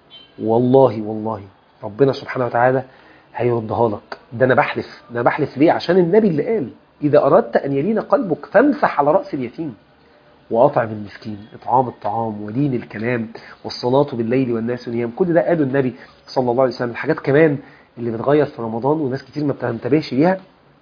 والله والله ربنا سبحانه وتعالى هيردها لك ده انا بحلف ده انا بحلف ليه عشان النبي اللي قال اذا اردت ان يلين قلبك فامسح على راس اليتيم واطعم المسكين اطعام الطعام ولين الكلام والصلاه بالليل والناس نيام كل ده قاله النبي صلى الله عليه وسلم الحاجات كمان اللي بتغير في رمضان وناس كتير ما بتنتبهش ليها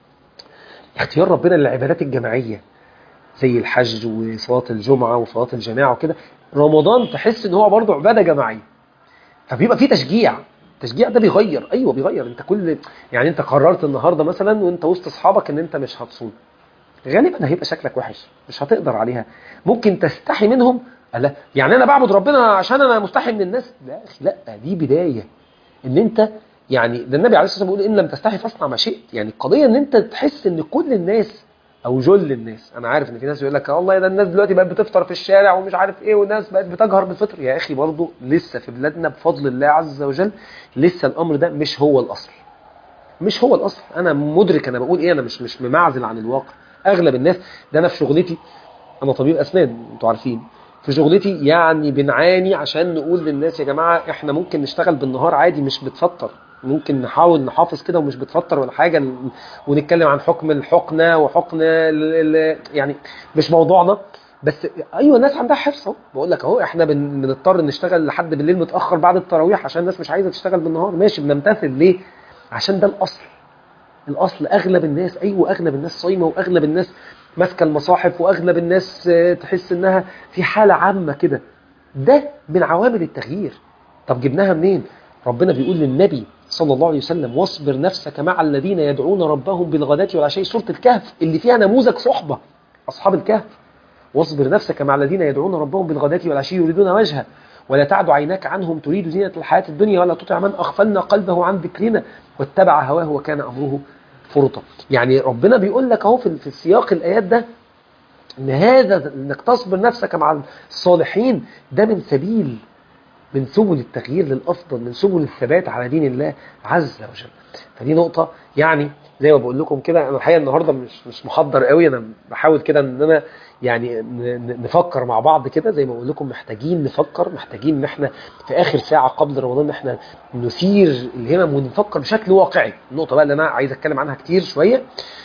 اختيار ربنا للعبادات الجماعيه زي الحج وصلاه الجمعه وصلاه الجماعه وكده رمضان تحس ان هو برضه عباده جماعيه فبيبقى في تشجيع التشجيع ده بيغير ايوه بيغير انت كل يعني انت قررت النهارده مثلا وانت وسط اصحابك ان انت مش هتصوم غالبا هيبقى شكلك وحش مش هتقدر عليها ممكن تستحي منهم لا يعني انا بعبد ربنا عشان انا مستحي من الناس لا يا اخي لا دي بدايه ان انت يعني ده النبي عليه الصلاه والسلام بيقول ان لم تستحي فاصنع ما شئت يعني القضيه ان انت تحس ان كل الناس او جل الناس انا عارف ان في ناس يقول لك والله ده الناس دلوقتي بقت بتفطر في الشارع ومش عارف ايه والناس بقت بتجهر بالفطر يا اخي برضه لسه في بلادنا بفضل الله عز وجل لسه الامر ده مش هو الاصل مش هو الاصل انا مدرك انا بقول ايه انا مش مش ممعزل عن الواقع اغلب الناس ده انا في شغلتي انا طبيب اسنان انتوا عارفين في شغلتي يعني بنعاني عشان نقول للناس يا جماعه احنا ممكن نشتغل بالنهار عادي مش بتفطر ممكن نحاول نحافظ كده ومش بتفطر ولا حاجه ونتكلم عن حكم الحقنه وحقن ال- ال- يعني مش موضوعنا بس ايوه الناس عندها حرص اهو بقول لك اهو احنا بن- بنضطر نشتغل لحد بالليل متاخر بعد التراويح عشان الناس مش عايزه تشتغل بالنهار ماشي بنمتثل ليه عشان ده الاصل الاصل اغلب الناس ايوه اغلب الناس صايمه واغلب الناس ماسكه المصاحف واغلب الناس آه، تحس انها في حاله عامه كده ده من عوامل التغيير طب جبناها منين ربنا بيقول للنبي صلى الله عليه وسلم واصبر نفسك مع الذين يدعون ربهم بالغداة والعشي سورة الكهف اللي فيها نموذج صحبة أصحاب الكهف واصبر نفسك مع الذين يدعون ربهم بالغداة والعشي يريدون وجهه ولا تعد عيناك عنهم تريد زينة الحياة الدنيا ولا تطع من أغفلنا قلبه عن ذكرنا واتبع هواه وكان أمره فرطا يعني ربنا بيقول لك اهو في في سياق الآيات ده ان هذا انك تصبر نفسك مع الصالحين ده من سبيل من سبل التغيير للأفضل من سبل الثبات على دين الله عز وجل فدي نقطة يعني زي ما بقول لكم كده انا الحقيقه النهارده مش مش محضر قوي انا بحاول كده ان انا يعني نفكر مع بعض كده زي ما بقول لكم محتاجين نفكر محتاجين ان احنا في اخر ساعه قبل رمضان ان احنا نثير الهمم ونفكر بشكل واقعي النقطه بقى اللي انا عايز اتكلم عنها كتير شويه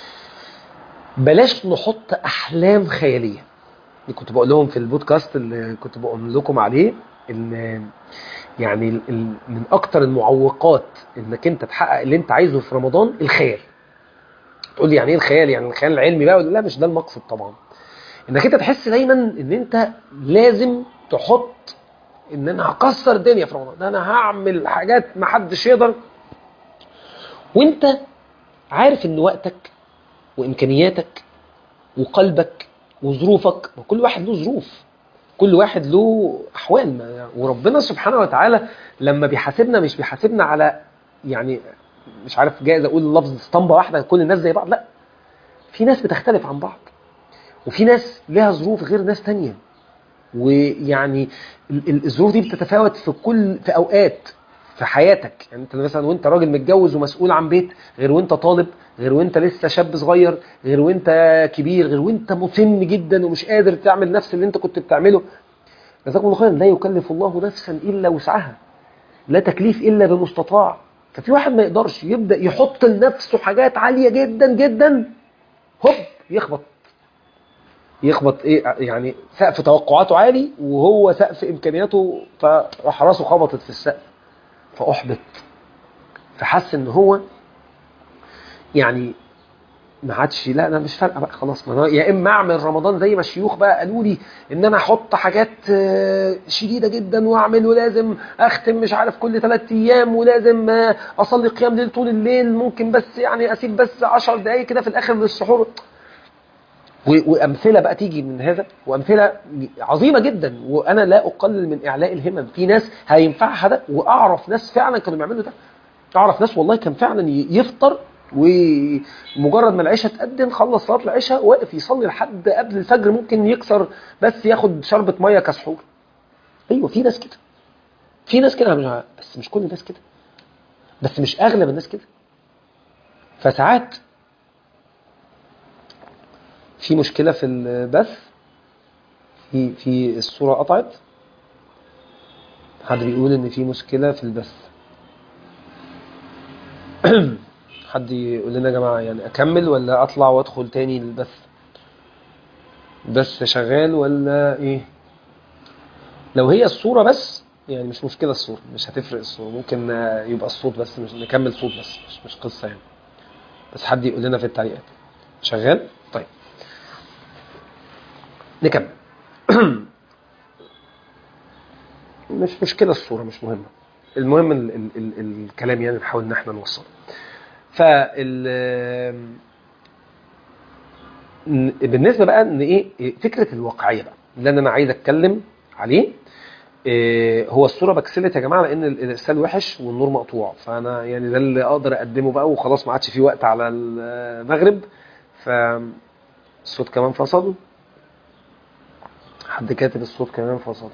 بلاش نحط احلام خياليه اللي كنت بقول لهم في البودكاست اللي كنت بقول لكم عليه ان يعني من اكتر المعوقات انك انت تحقق اللي انت عايزه في رمضان الخيال تقول لي يعني ايه الخيال يعني الخيال العلمي بقى لا مش ده المقصد طبعا انك انت تحس دايما ان انت لازم تحط ان انا هكسر الدنيا في رمضان انا هعمل حاجات ما حدش يقدر وانت عارف ان وقتك وامكانياتك وقلبك وظروفك وكل واحد له ظروف كل واحد له احوال وربنا سبحانه وتعالى لما بيحاسبنا مش بيحاسبنا على يعني مش عارف جايز اقول لفظ اسطمبه واحده كل الناس زي بعض لا في ناس بتختلف عن بعض وفي ناس لها ظروف غير ناس تانية ويعني الظروف دي بتتفاوت في كل في اوقات في حياتك يعني انت مثلا وانت راجل متجوز ومسؤول عن بيت غير وانت طالب غير وانت لسه شاب صغير غير وانت كبير غير وانت مسن جدا ومش قادر تعمل نفس اللي انت كنت بتعمله جزاكم الله خيرا لا يكلف الله نفسا الا وسعها لا تكليف الا بمستطاع ففي واحد ما يقدرش يبدا يحط لنفسه حاجات عاليه جدا جدا هوب يخبط يخبط ايه يعني سقف توقعاته عالي وهو سقف امكانياته فراح راسه خبطت في السقف فاحبط فحس ان هو يعني ما عادش لا انا مش فارقه بقى خلاص ما يا اما اعمل رمضان زي ما الشيوخ بقى قالوا لي ان انا احط حاجات شديده جدا واعمل ولازم اختم مش عارف كل ثلاث ايام ولازم اصلي قيام ليل طول الليل ممكن بس يعني اسيب بس 10 دقائق كده في الاخر للسحور وامثله بقى تيجي من هذا وامثله عظيمه جدا وانا لا اقلل من اعلاء الهمم في ناس هينفعها ده واعرف ناس فعلا كانوا بيعملوا ده اعرف ناس والله كان فعلا يفطر ومجرد ما العشاء تقدم خلص صلاه العشاء واقف يصلي لحد قبل الفجر ممكن يكسر بس ياخد شربة ميه كسحور ايوه في ناس كده في ناس كده بس مش كل الناس كده بس مش اغلب الناس كده فساعات في مشكله في البث في في الصوره قطعت حد بيقول ان في مشكله في البث حد يقول لنا يا جماعه يعني اكمل ولا اطلع وادخل تاني البث بس شغال ولا ايه لو هي الصوره بس يعني مش مشكله الصوره مش هتفرق الصوره ممكن يبقى الصوت بس مش نكمل صوت بس مش, مش قصه يعني بس حد يقول لنا في التعليقات شغال طيب نكمل مش مشكلة الصورة مش مهمة المهم ال ال ال الكلام يعني نحاول ان احنا نوصله فال بالنسبة بقى ان ايه فكرة الواقعية بقى اللي انا عايز اتكلم عليه إيه هو الصورة بكسلت يا جماعة لان الارسال وحش والنور مقطوع فانا يعني ده اللي اقدر اقدمه بقى وخلاص ما عادش في وقت على المغرب فالصوت كمان فصل حد كاتب الصوت كمان فصل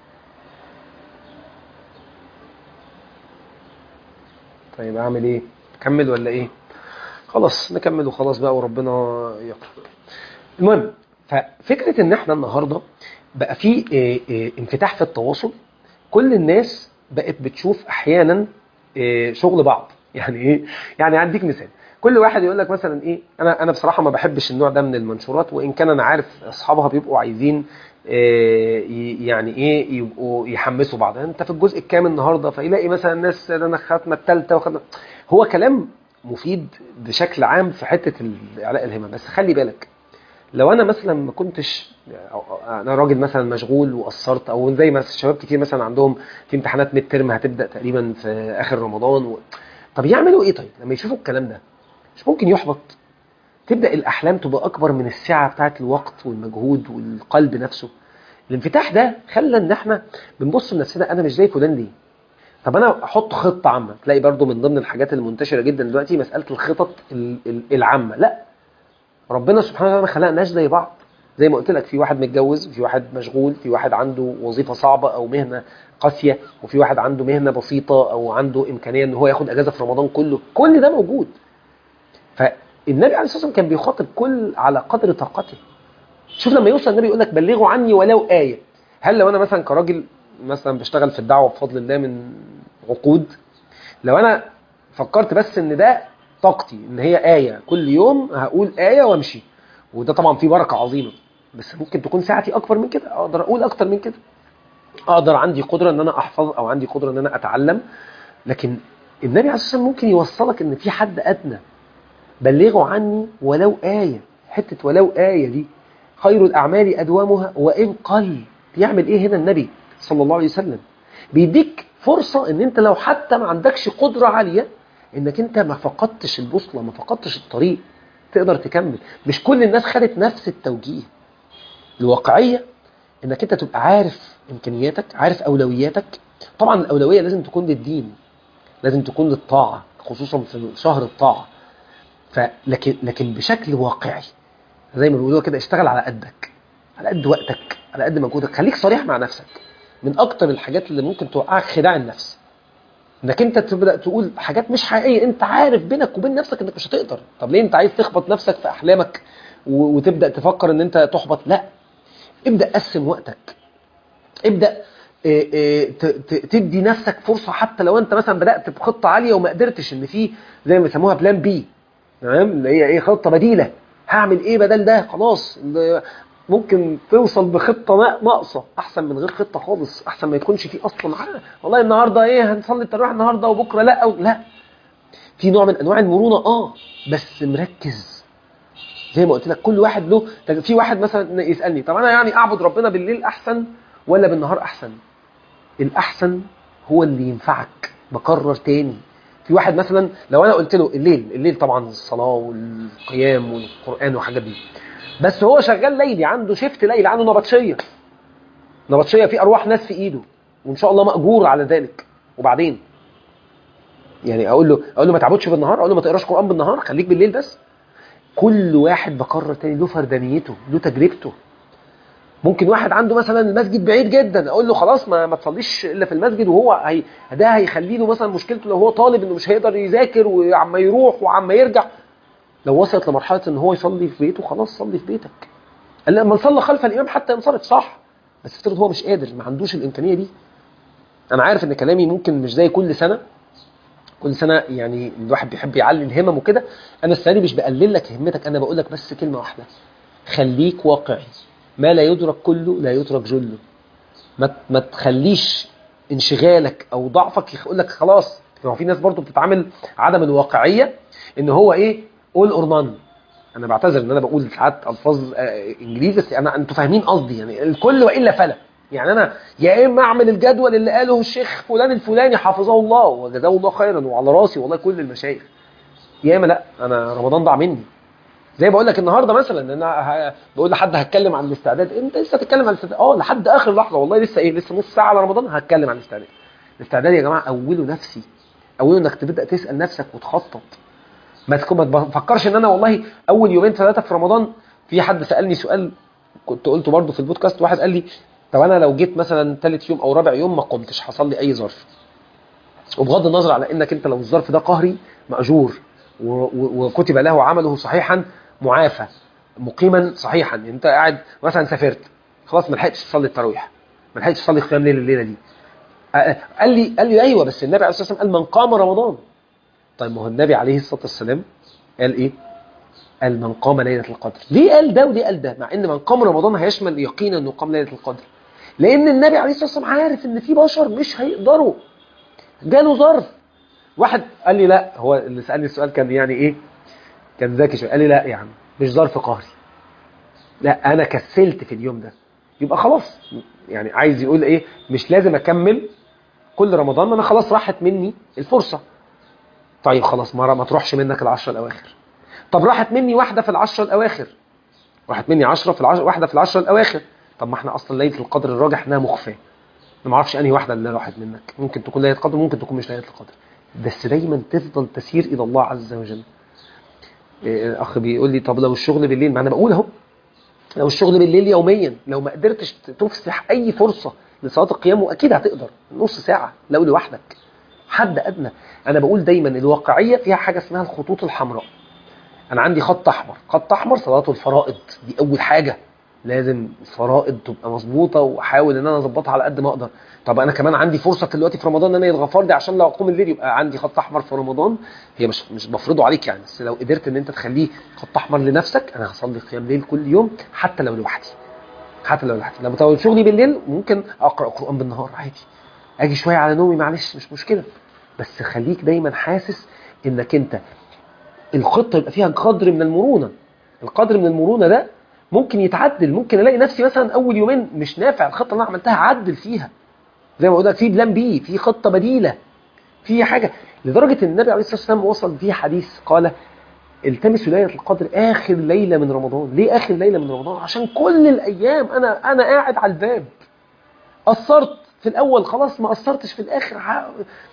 طيب اعمل ايه اكمل ولا ايه خلاص نكمل وخلاص بقى وربنا يقرب المهم ففكره ان احنا النهارده بقى في انفتاح في التواصل كل الناس بقت بتشوف احيانا شغل بعض يعني ايه يعني هديك مثال كل واحد يقول لك مثلا ايه انا انا بصراحه ما بحبش النوع ده من المنشورات وان كان انا عارف اصحابها بيبقوا عايزين إيه يعني ايه يبقوا يحمسوا بعض انت في الجزء الكام النهارده فيلاقي مثلا الناس انا ختمه الثالثه وختمه هو كلام مفيد بشكل عام في حته اعلاء الهمم بس خلي بالك لو انا مثلا ما كنتش أو- انا راجل مثلا مشغول وقصرت او زي ما شباب كتير مثلا عندهم في امتحانات ميد ترم هتبدا تقريبا في اخر رمضان و... طب يعملوا ايه طيب لما يشوفوا الكلام ده مش ممكن يحبط تبدا الاحلام تبقى اكبر من السعه بتاعه الوقت والمجهود والقلب نفسه الانفتاح ده خلى ان احنا بنبص لنفسنا انا مش زي فلان ليه طب انا احط خطه عامه تلاقي برضو من ضمن الحاجات المنتشره جدا دلوقتي مساله الخطط ال- ال- العامه لا ربنا سبحانه وتعالى ما خلقناش زي بعض زي ما قلت لك في واحد متجوز في واحد مشغول في واحد عنده وظيفه صعبه او مهنه قاسيه وفي واحد عنده مهنه بسيطه او عنده امكانيه ان هو ياخد اجازه في رمضان كله كل ده موجود فالنبي عليه الصلاه والسلام كان بيخاطب كل على قدر طاقته شوف لما يوصل النبي يقول لك بلغوا عني ولو آية هل لو أنا مثلا كراجل مثلا بشتغل في الدعوة بفضل الله من عقود لو أنا فكرت بس إن ده طاقتي إن هي آية كل يوم هقول آية وأمشي وده طبعا فيه بركة عظيمة بس ممكن تكون ساعتي أكبر من كده أقدر أقول أكتر من كده أقدر عندي قدرة إن أنا أحفظ أو عندي قدرة إن أنا أتعلم لكن النبي عليه الصلاة والسلام ممكن يوصلك إن في حد أدنى بلغوا عني ولو آية حتة ولو آية دي خير الأعمال أدوامها وإن قل بيعمل إيه هنا النبي صلى الله عليه وسلم بيديك فرصة إن أنت لو حتى ما عندكش قدرة عالية إنك أنت ما فقدتش البوصلة ما فقدتش الطريق تقدر تكمل مش كل الناس خدت نفس التوجيه الواقعية إنك أنت تبقى عارف إمكانياتك عارف أولوياتك طبعا الأولوية لازم تكون للدين لازم تكون للطاعة خصوصا في شهر الطاعة فلكن لكن بشكل واقعي زي ما بيقولوا كده اشتغل على قدك على قد وقتك على قد مجهودك خليك صريح مع نفسك من اكتر الحاجات اللي ممكن توقعك خداع النفس انك انت تبدا تقول حاجات مش حقيقيه انت عارف بينك وبين نفسك انك مش هتقدر طب ليه انت عايز تخبط نفسك في احلامك و- وتبدا تفكر ان انت تحبط لا ابدا قسم وقتك ابدا إيه إيه ت- ت- تدي نفسك فرصه حتى لو انت مثلا بدات بخطه عاليه وما قدرتش ان في زي ما بيسموها بلان بي تمام اللي هي ايه خطه بديله هعمل ايه بدل ده خلاص ده ممكن توصل بخطه نا- ناقصه احسن من غير خطه خالص احسن ما يكونش في اصلا حاجه والله النهارده ايه هنصلي التراويح النهارده وبكره لا أو لا في نوع من انواع المرونه اه بس مركز زي ما قلت لك كل واحد له في واحد مثلا يسالني طب انا يعني اعبد ربنا بالليل احسن ولا بالنهار احسن الاحسن هو اللي ينفعك بكرر تاني في واحد مثلا لو انا قلت له الليل الليل طبعا الصلاه والقيام والقران والحاجات دي بس هو شغال ليلي عنده شيفت ليلي عنده نبطشيه نبطشيه في ارواح ناس في ايده وان شاء الله ماجور على ذلك وبعدين يعني اقول له اقول له ما تعبدش بالنهار اقول له ما تقراش قران بالنهار خليك بالليل بس كل واحد بكرر تاني له فردانيته له تجربته ممكن واحد عنده مثلا المسجد بعيد جدا اقول له خلاص ما, ما تصليش الا في المسجد وهو هي ده هيخلي له مثلا مشكلته لو هو طالب انه مش هيقدر يذاكر وعما يروح وعما يرجع لو وصلت لمرحله ان هو يصلي في بيته خلاص صلي في بيتك قال لما صلى خلف الامام حتى ينصرف صح بس افترض هو مش قادر ما عندوش الامكانيه دي انا عارف ان كلامي ممكن مش زي كل سنه كل سنه يعني الواحد بيحب يعلي الهمم وكده انا السنه دي مش بقلل لك همتك انا بقول لك بس كلمه واحده خليك واقعي ما لا يدرك كله لا يترك جله ما ما تخليش انشغالك او ضعفك يقول لك خلاص هو في ناس برضو بتتعامل عدم الواقعيه ان هو ايه اول اور نان انا بعتذر ان انا بقول ساعات الفاظ آه، انجليزي بس انا انتوا فاهمين قصدي يعني الكل والا فلا يعني انا يا اما اعمل الجدول اللي قاله الشيخ فلان الفلاني حفظه الله وجزاه الله خيرا وعلى راسي والله كل المشايخ يا اما لا انا رمضان ضاع مني زي بقول لك النهارده مثلا ان انا ه... بقول لحد هتكلم عن الاستعداد انت لسه هتتكلم عن الاستعداد اه لحد اخر لحظه والله لسه ايه لسه نص ساعه على رمضان هتكلم عن الاستعداد الاستعداد يا جماعه اوله نفسي اوله انك تبدا تسال نفسك وتخطط ما تكون ما تفكرش ان انا والله اول يومين ثلاثه في رمضان في حد سالني سؤال كنت قلته برضه في البودكاست واحد قال لي طب انا لو جيت مثلا ثالث يوم او رابع يوم ما قمتش حصل لي اي ظرف وبغض النظر على انك انت لو الظرف ده قهري ماجور و- و- وكتب له عمله صحيحا معافى مقيما صحيحا يعني انت قاعد مثلا سافرت خلاص ما لحقتش تصلي التراويح ما لحقتش تصلي قيام ليل الليله دي آه، قال لي قال لي ايوه بس النبي عليه الصلاه والسلام قال من قام رمضان طيب ما هو النبي عليه الصلاه والسلام قال ايه قال من قام ليله القدر ليه قال ده وليه قال ده مع ان من قام رمضان هيشمل يقينا انه قام ليله القدر لان النبي عليه الصلاه والسلام عارف ان في بشر مش هيقدروا جاله ظرف واحد قال لي لا هو اللي سالني السؤال كان يعني ايه كان ذكي شويه قال لي لا يا عم مش ظرف قهري لا انا كسلت في اليوم ده يبقى خلاص يعني عايز يقول ايه مش لازم اكمل كل رمضان ما انا خلاص راحت مني الفرصه طيب خلاص ما ما تروحش منك العشرة الاواخر طب راحت مني واحده في العشرة الاواخر راحت مني 10 في العشرة واحده في العشرة الاواخر طب ما احنا اصلا ليله القدر الراجح انها مخفاه انا ما اعرفش انهي واحده اللي راحت منك ممكن تكون ليله القدر ممكن تكون مش ليله القدر بس دايما تفضل تسير الى الله عز وجل إيه، الاخ بيقول لي طب لو الشغل بالليل ما انا بقول اهو لو الشغل بالليل يوميا لو ما قدرتش تفسح اي فرصه لصلاه القيام واكيد هتقدر نص ساعه لو لوحدك حد ادنى انا بقول دايما الواقعيه فيها حاجه اسمها الخطوط الحمراء انا عندي خط احمر خط احمر صلاه الفرائض دي اول حاجه لازم الفرائض تبقى مظبوطه واحاول ان انا اظبطها على قد ما اقدر طب انا كمان عندي فرصه دلوقتي في رمضان ان انا يتغفر لي عشان لو اقوم الليل يبقى عندي خط احمر في رمضان هي مش مش بفرضه عليك يعني بس لو قدرت ان انت تخليه خط احمر لنفسك انا هصلي قيام ليل كل يوم حتى لو لوحدي حتى لو لوحدي لما طول شغلي بالليل ممكن اقرا قران بالنهار عادي اجي شويه على نومي معلش مش مشكله بس خليك دايما حاسس انك انت الخطه يبقى فيها قدر من المرونه القدر من المرونه ده ممكن يتعدل ممكن الاقي نفسي مثلا اول يومين مش نافع الخطه اللي انا عملتها عدل فيها زي ما بقول لك في بلان بي في خطه بديله في حاجه لدرجه ان النبي عليه الصلاه والسلام وصل في حديث قال التمسوا ليله القدر اخر ليله من رمضان ليه اخر ليله من رمضان عشان كل الايام انا انا قاعد على الباب قصرت في الاول خلاص ما قصرتش في الاخر ع-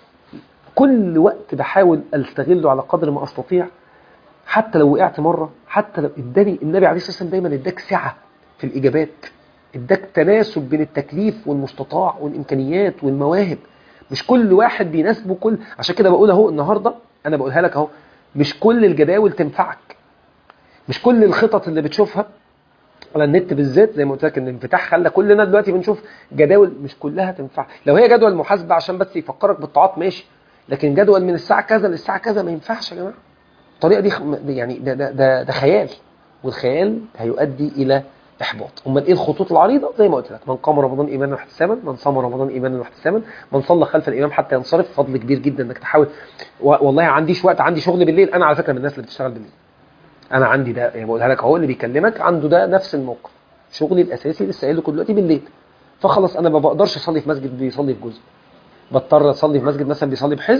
كل وقت بحاول استغله على قدر ما استطيع حتى لو وقعت مره حتى لو اداني النبي عليه الصلاه والسلام دايما اداك سعه في الاجابات اداك تناسب بين التكليف والمستطاع والامكانيات والمواهب مش كل واحد بيناسبه كل عشان كده بقول اهو النهارده انا بقولها لك اهو مش كل الجداول تنفعك مش كل الخطط اللي بتشوفها على النت بالذات زي ما قلت لك ان الانفتاح خلى كلنا دلوقتي بنشوف جداول مش كلها تنفع لو هي جدول محاسبه عشان بس يفكرك بالطاعات ماشي لكن جدول من الساعه كذا للساعه كذا ما ينفعش يا جماعه الطريقه دي خ- يعني ده ده ده, ده خيال والخيال هيؤدي الى احباط امال ايه الخطوط العريضه زي ما قلت لك من قام رمضان ايمانا واحتسابا من صام رمضان ايمانا واحتسابا من صلى خلف الامام حتى ينصرف فضل كبير جدا انك تحاول و- والله عنديش وقت عندي شغل بالليل انا على فكره من الناس اللي بتشتغل بالليل انا عندي ده يعني بقولها لك اهو اللي بيكلمك عنده ده نفس الموقف شغلي الاساسي لسه قايل لكم دلوقتي بالليل فخلاص انا ما بقدرش اصلي في مسجد بيصلي في جزء بضطر اصلي في مسجد مثلا بيصلي بحزب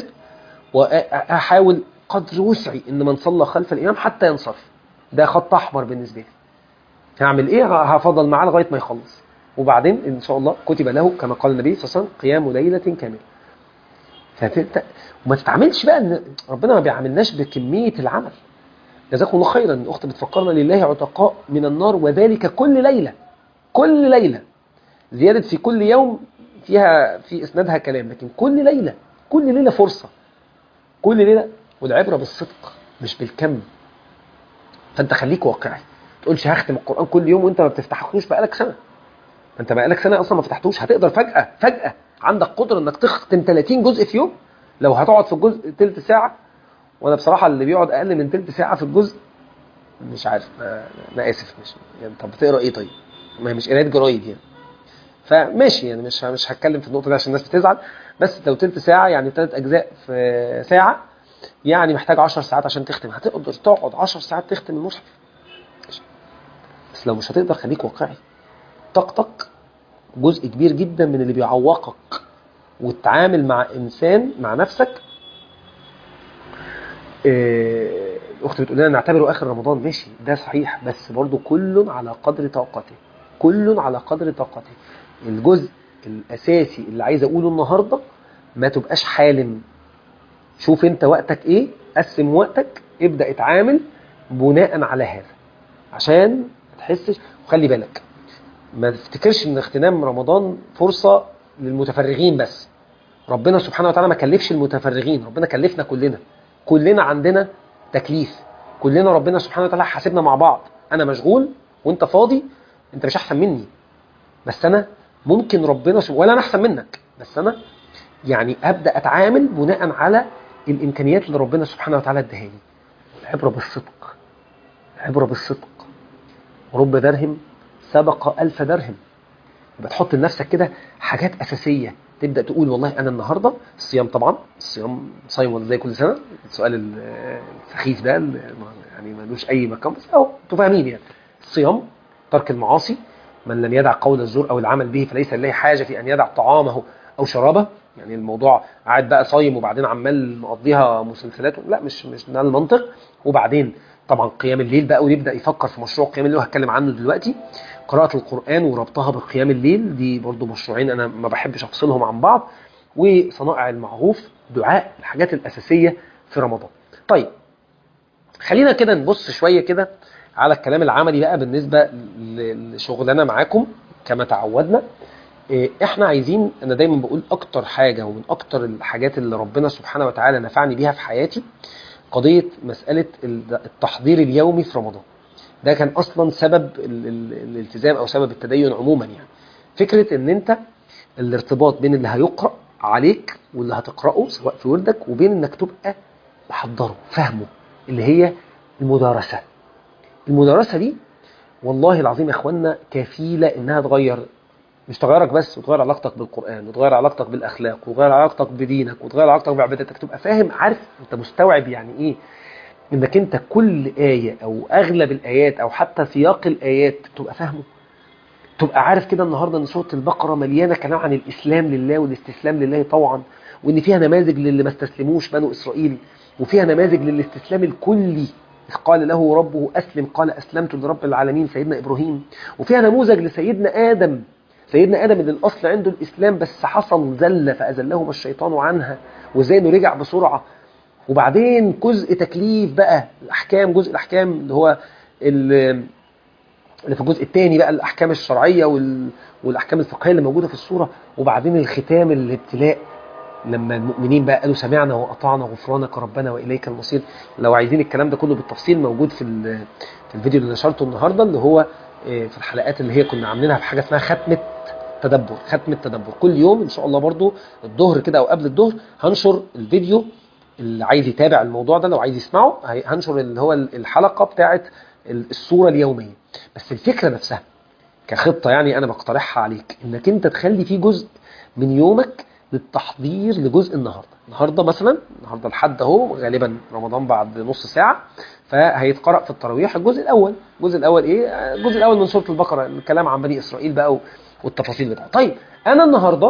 واحاول قدر وسعي ان من صلى خلف الامام حتى ينصرف ده خط احمر بالنسبه لي هعمل ايه ه- هفضل معاه لغايه ما يخلص وبعدين ان شاء الله كتب له كما قال النبي صلى الله عليه وسلم قيام ليله كامله فانت وما تتعاملش بقى ان ربنا ما بيعاملناش بكميه العمل جزاكم الله خيرا الاخت بتفكرنا لله عتقاء من النار وذلك كل ليله كل ليله زياده في كل يوم فيها في اسنادها كلام لكن كل ليله كل ليله فرصه كل ليله والعبره بالصدق مش بالكم فانت خليك واقعي ما تقولش هختم القران كل يوم وانت ما بتفتحوش بقالك سنه انت بقالك سنه اصلا ما فتحتوش هتقدر فجاه فجاه عندك قدره انك تختم 30 جزء في يوم لو هتقعد في الجزء تلت ساعه وانا بصراحه اللي بيقعد اقل من تلت ساعه في الجزء مش عارف انا أنا اسف مش يعني طب بتقرا ايه طيب ما هي مش قرايه جرايد يعني فماشي يعني مش مش هتكلم في النقطه دي عشان الناس بتزعل بس لو تلت ساعه يعني ثلاث اجزاء في ساعه يعني محتاج 10 ساعات عشان تختم هتقدر تقعد 10 ساعات تختم المصحف بس لو مش هتقدر خليك واقعي طاقتك جزء كبير جدا من اللي بيعوقك وتتعامل مع انسان مع نفسك إيه، الاخت بتقول لنا نعتبره اخر رمضان ماشي ده صحيح بس برضو كل على قدر طاقته كل على قدر طاقته الجزء الاساسي اللي عايز اقوله النهارده ما تبقاش حالم شوف انت وقتك ايه قسم وقتك ابدا اتعامل بناء على هذا عشان ما تحسش وخلي بالك ما تفتكرش ان اغتنام رمضان فرصه للمتفرغين بس ربنا سبحانه وتعالى ما كلفش المتفرغين ربنا كلفنا كلنا كلنا عندنا تكليف كلنا ربنا سبحانه وتعالى حاسبنا مع بعض انا مشغول وانت فاضي انت مش احسن مني بس انا ممكن ربنا سبحانه ولا انا احسن منك بس انا يعني ابدا اتعامل بناء على الامكانيات اللي ربنا سبحانه وتعالى اداها لي العبره بالصدق العبره بالصدق رب درهم سبق ألف درهم يبقى تحط لنفسك كده حاجات أساسية تبدأ تقول والله أنا النهاردة الصيام طبعا الصيام صايم ولا زي كل سنة السؤال ال- السخيف ده اللي ما- يعني ملوش أي مكان بس أهو أنتوا فاهمين يعني الصيام ترك المعاصي من لم يدع قول الزور او العمل به فليس لله حاجه في ان يدع طعامه او شرابه يعني الموضوع قاعد بقى صايم وبعدين عمال مقضيها مسلسلات لا مش مش ده المنطق وبعدين طبعا قيام الليل بقى ويبدا يفكر في مشروع قيام الليل وهتكلم عنه دلوقتي قراءه القران وربطها بقيام الليل دي برضو مشروعين انا ما بحبش افصلهم عن بعض وصنائع المعروف دعاء الحاجات الاساسيه في رمضان طيب خلينا كده نبص شويه كده على الكلام العملي بقى بالنسبه لشغلنا معاكم كما تعودنا احنا عايزين انا دايما بقول اكتر حاجه ومن اكتر الحاجات اللي ربنا سبحانه وتعالى نفعني بيها في حياتي قضيه مساله التحضير اليومي في رمضان ده كان اصلا سبب الالتزام او سبب التدين عموما يعني فكره ان انت الارتباط بين اللي هيقرا عليك واللي هتقراه سواء في وردك وبين انك تبقى محضره فاهمه اللي هي المدارسه المدارسه دي والله العظيم يا اخوانا كفيله انها تغير مش تغيرك بس وتغير علاقتك بالقرآن وتغير علاقتك بالأخلاق وتغير علاقتك بدينك وتغير علاقتك بعبادتك تبقى فاهم عارف انت مستوعب يعني ايه انك انت كل آية او اغلب الآيات او حتى سياق الآيات تبقى فاهمه تبقى عارف كده النهاردة ان سورة البقرة مليانة كلام عن الإسلام لله والاستسلام لله طوعا وان فيها نماذج للي ما استسلموش بنو إسرائيل وفيها نماذج للاستسلام الكلي إذ قال له ربه أسلم قال أسلمت لرب العالمين سيدنا إبراهيم وفيها نموذج لسيدنا آدم سيدنا آدم اللي الأصل عنده الإسلام بس حصل زلة فأزلهما الشيطان عنها وإزاي إنه رجع بسرعة وبعدين جزء تكليف بقى الأحكام جزء الأحكام اللي هو اللي في الجزء الثاني بقى الأحكام الشرعية وال... والأحكام الفقهية اللي موجودة في السورة وبعدين الختام الابتلاء لما المؤمنين بقى قالوا سمعنا وأطعنا غفرانك ربنا وإليك المصير لو عايزين الكلام ده كله بالتفصيل موجود في, ال... في الفيديو اللي نشرته النهاردة اللي هو في الحلقات اللي هي كنا عاملينها في حاجة اسمها ختمة تدبر ختم التدبر كل يوم ان شاء الله برضو الظهر كده او قبل الظهر هنشر الفيديو اللي عايز يتابع الموضوع ده لو عايز يسمعه هنشر اللي هو الحلقة بتاعه الصورة اليومية بس الفكرة نفسها كخطة يعني انا بقترحها عليك انك انت تخلي فيه جزء من يومك للتحضير لجزء النهاردة النهاردة مثلا النهاردة لحد اهو غالبا رمضان بعد نص ساعة فهيتقرأ في التراويح الجزء الأول الجزء الأول إيه؟ الجزء الأول من سورة البقرة الكلام عن بني إسرائيل بقى والتفاصيل بتاعها طيب أنا النهاردة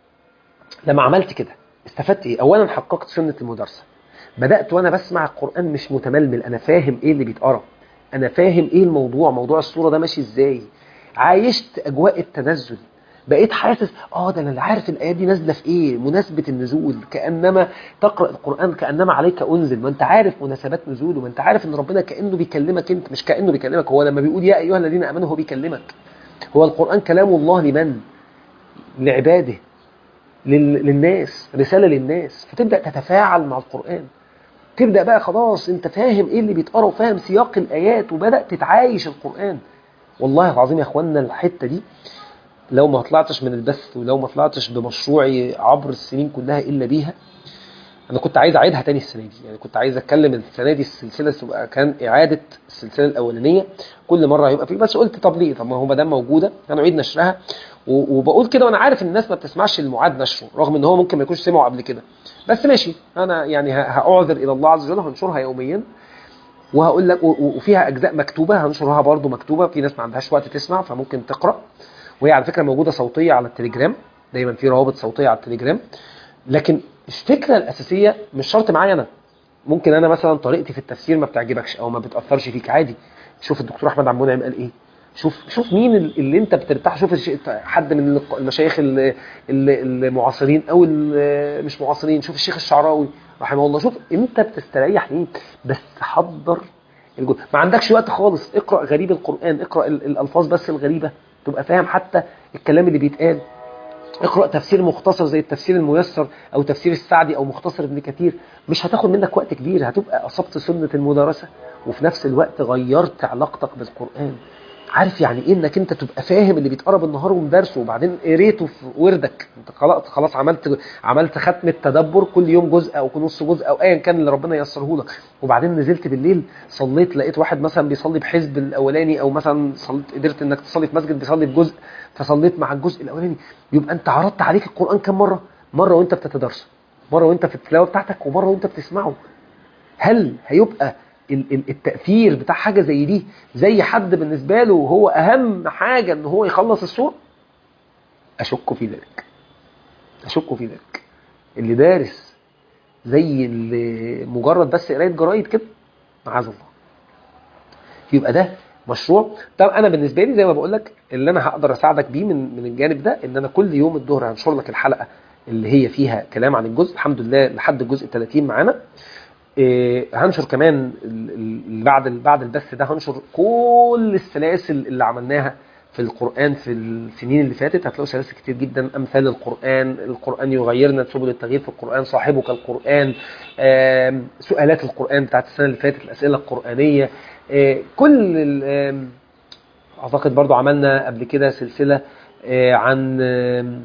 لما عملت كده استفدت إيه؟ أولا حققت سنة المدرسة بدأت وأنا بسمع القرآن مش متململ أنا فاهم إيه اللي بيتقرأ أنا فاهم إيه الموضوع موضوع الصورة ده ماشي إزاي عايشت أجواء التنزل بقيت حاسس اه ده انا اللي عارف الايات دي نازله في ايه مناسبه النزول كانما تقرا القران كانما عليك انزل ما انت عارف مناسبات نزوله ما انت عارف ان ربنا كانه بيكلمك انت مش كانه بيكلمك هو لما بيقول يا ايها الذين امنوا هو بيكلمك هو القران كلام الله لمن لعباده لل... للناس رساله للناس فتبدا تتفاعل مع القران تبدا بقى خلاص انت فاهم ايه اللي بيتقرا وفاهم سياق الايات وبدات تتعايش القران والله العظيم يا اخوانا الحته دي لو ما طلعتش من البث ولو ما طلعتش بمشروعي عبر السنين كلها الا بيها انا كنت عايز اعيدها تاني السنه دي يعني كنت عايز اتكلم السنه دي السلسله تبقى كان اعاده السلسله الاولانيه كل مره هيبقى في بس قلت طب ليه طب ما هو ما دام موجوده هنعيد نشرها وبقول كده وانا عارف ان الناس ما بتسمعش المعاد نشره رغم ان هو ممكن ما يكونش سمعوا قبل كده بس ماشي انا يعني هاعذر الى الله عز وجل هنشرها يوميا وهقول لك وفيها اجزاء مكتوبه هنشرها برضو مكتوبه في ناس ما عندهاش وقت تسمع فممكن تقرا وهي على فكره موجوده صوتيه على التليجرام دايما في روابط صوتيه على التليجرام لكن الفكره الاساسيه مش شرط معايا انا ممكن انا مثلا طريقتي في التفسير ما بتعجبكش او ما بتاثرش فيك عادي شوف الدكتور احمد عبد المنعم قال ايه شوف شوف مين اللي انت بترتاح شوف حد من المشايخ المعاصرين او مش معاصرين شوف الشيخ الشعراوي رحمه الله شوف انت بتستريح ليه بس حضر الجزء ما عندكش وقت خالص اقرا غريب القران اقرا الالفاظ بس الغريبه تبقى فاهم حتى الكلام اللي بيتقال اقرا تفسير مختصر زي التفسير الميسر او تفسير السعدي او مختصر ابن كثير مش هتاخد منك وقت كبير هتبقى اصبت سنه المدارسه وفي نفس الوقت غيرت علاقتك بالقران عارف يعني ايه انك انت تبقى فاهم اللي بيتقرا بالنهار ومدرسه وبعدين قريته في وردك انت خلاص خلاص عملت عملت ختم التدبر كل يوم جزء او نص جزء او ايا كان اللي ربنا ييسره لك وبعدين نزلت بالليل صليت لقيت واحد مثلا بيصلي بحزب الاولاني او مثلا صليت قدرت انك تصلي في مسجد بيصلي بجزء فصليت مع الجزء الاولاني يبقى انت عرضت عليك القران كم مره مره وانت بتتدرسه مره وانت في التلاوه بتاعتك ومره وانت بتسمعه هل هيبقى ال- ال- التاثير بتاع حاجه زي دي زي حد بالنسبه له هو اهم حاجه ان هو يخلص السوره اشك في ذلك اشك في ذلك اللي دارس زي اللي مجرد بس قرايه جرايد كده معاذ الله يبقى ده مشروع طب انا بالنسبه لي زي ما بقول لك اللي انا هقدر اساعدك بيه من من الجانب ده ان انا كل يوم الظهر هنشر لك الحلقه اللي هي فيها كلام عن الجزء الحمد لله لحد الجزء 30 معانا إيه، هنشر كمان ال- ال- بعد ال- بعد البث ده هنشر كل السلاسل اللي عملناها في القرآن في السنين اللي فاتت هتلاقوا سلاسل كتير جدا أمثال القرآن القرآن يغيرنا سبل التغيير في القرآن صاحبك القرآن آم، سؤالات القرآن بتاعت السنة اللي فاتت الأسئلة القرآنية آه، كل ال- آم، أعتقد برضو عملنا قبل كده سلسلة آه، عن آم،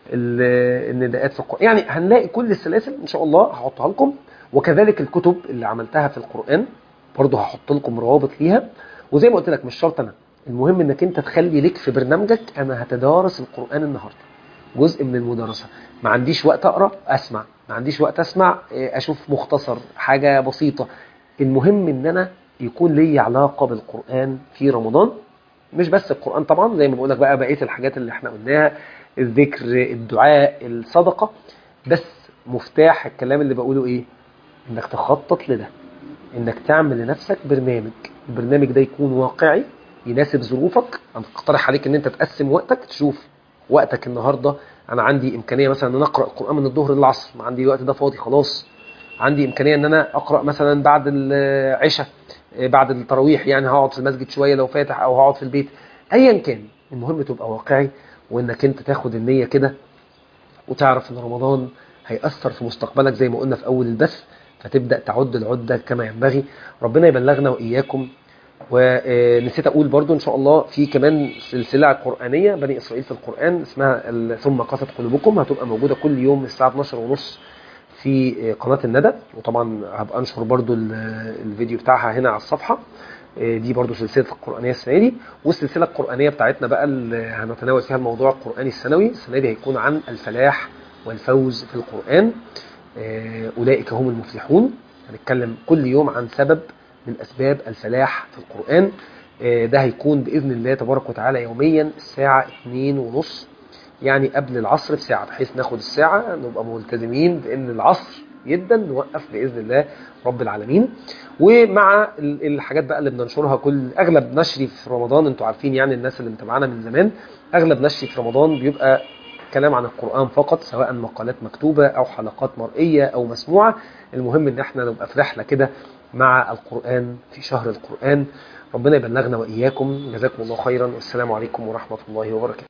ال- النداءات في القرآن يعني هنلاقي كل السلاسل إن شاء الله هحطها لكم وكذلك الكتب اللي عملتها في القرآن برضو هحط لكم روابط ليها وزي ما قلت لك مش شرط أنا المهم انك انت تخلي لك في برنامجك انا هتدارس القرآن النهاردة جزء من المدارسة ما عنديش وقت اقرا اسمع ما عنديش وقت اسمع إيه، اشوف مختصر حاجة بسيطة المهم ان انا يكون لي علاقة بالقرآن في رمضان مش بس القرآن طبعا زي ما بقول لك بقى بقية الحاجات اللي احنا قلناها الذكر الدعاء الصدقة بس مفتاح الكلام اللي بقوله ايه انك تخطط لده انك تعمل لنفسك برنامج البرنامج ده يكون واقعي يناسب ظروفك انا اقترح عليك ان انت تقسم وقتك تشوف وقتك النهارده انا عندي امكانيه مثلا ان انا اقرا القران من الظهر للعصر ما عندي الوقت ده فاضي خلاص عندي امكانيه ان انا اقرا مثلا بعد العشاء آه، بعد التراويح يعني هقعد في المسجد شويه لو فاتح او هقعد في البيت ايا كان المهم تبقى واقعي وانك انت تاخد النيه كده وتعرف ان رمضان هيأثر في مستقبلك زي ما قلنا في اول البث فتبدأ تعد العدة كما ينبغي ربنا يبلغنا وإياكم ونسيت أقول برضو إن شاء الله في كمان سلسلة قرآنية بني إسرائيل في القرآن اسمها ال- ثم قست قلوبكم هتبقى موجودة كل يوم الساعة 12 ونص في قناة الندى وطبعا هبقى أنشر برضو ال- الفيديو بتاعها هنا على الصفحة دي برضو سلسلة القرآنية السنة دي والسلسلة القرآنية بتاعتنا بقى اللي هنتناول فيها الموضوع القرآني السنوي السنة دي هيكون عن الفلاح والفوز في القرآن آه، أولئك هم المفلحون هنتكلم كل يوم عن سبب من أسباب الفلاح في القرآن آه، ده هيكون بإذن الله تبارك وتعالى يوميا الساعة 2 ونص يعني قبل العصر بساعة بحيث ناخد الساعة نبقى ملتزمين بأن العصر جدا نوقف بإذن الله رب العالمين ومع ال- الحاجات بقى اللي بننشرها كل أغلب نشري في رمضان انتوا عارفين يعني الناس اللي متابعانا من زمان أغلب نشري في رمضان بيبقى كلام عن القرآن فقط سواء مقالات مكتوبة أو حلقات مرئية أو مسموعة المهم إن احنا نبقى في رحلة كده مع القرآن في شهر القرآن ربنا يبلغنا وإياكم جزاكم الله خيرا والسلام عليكم ورحمة الله وبركاته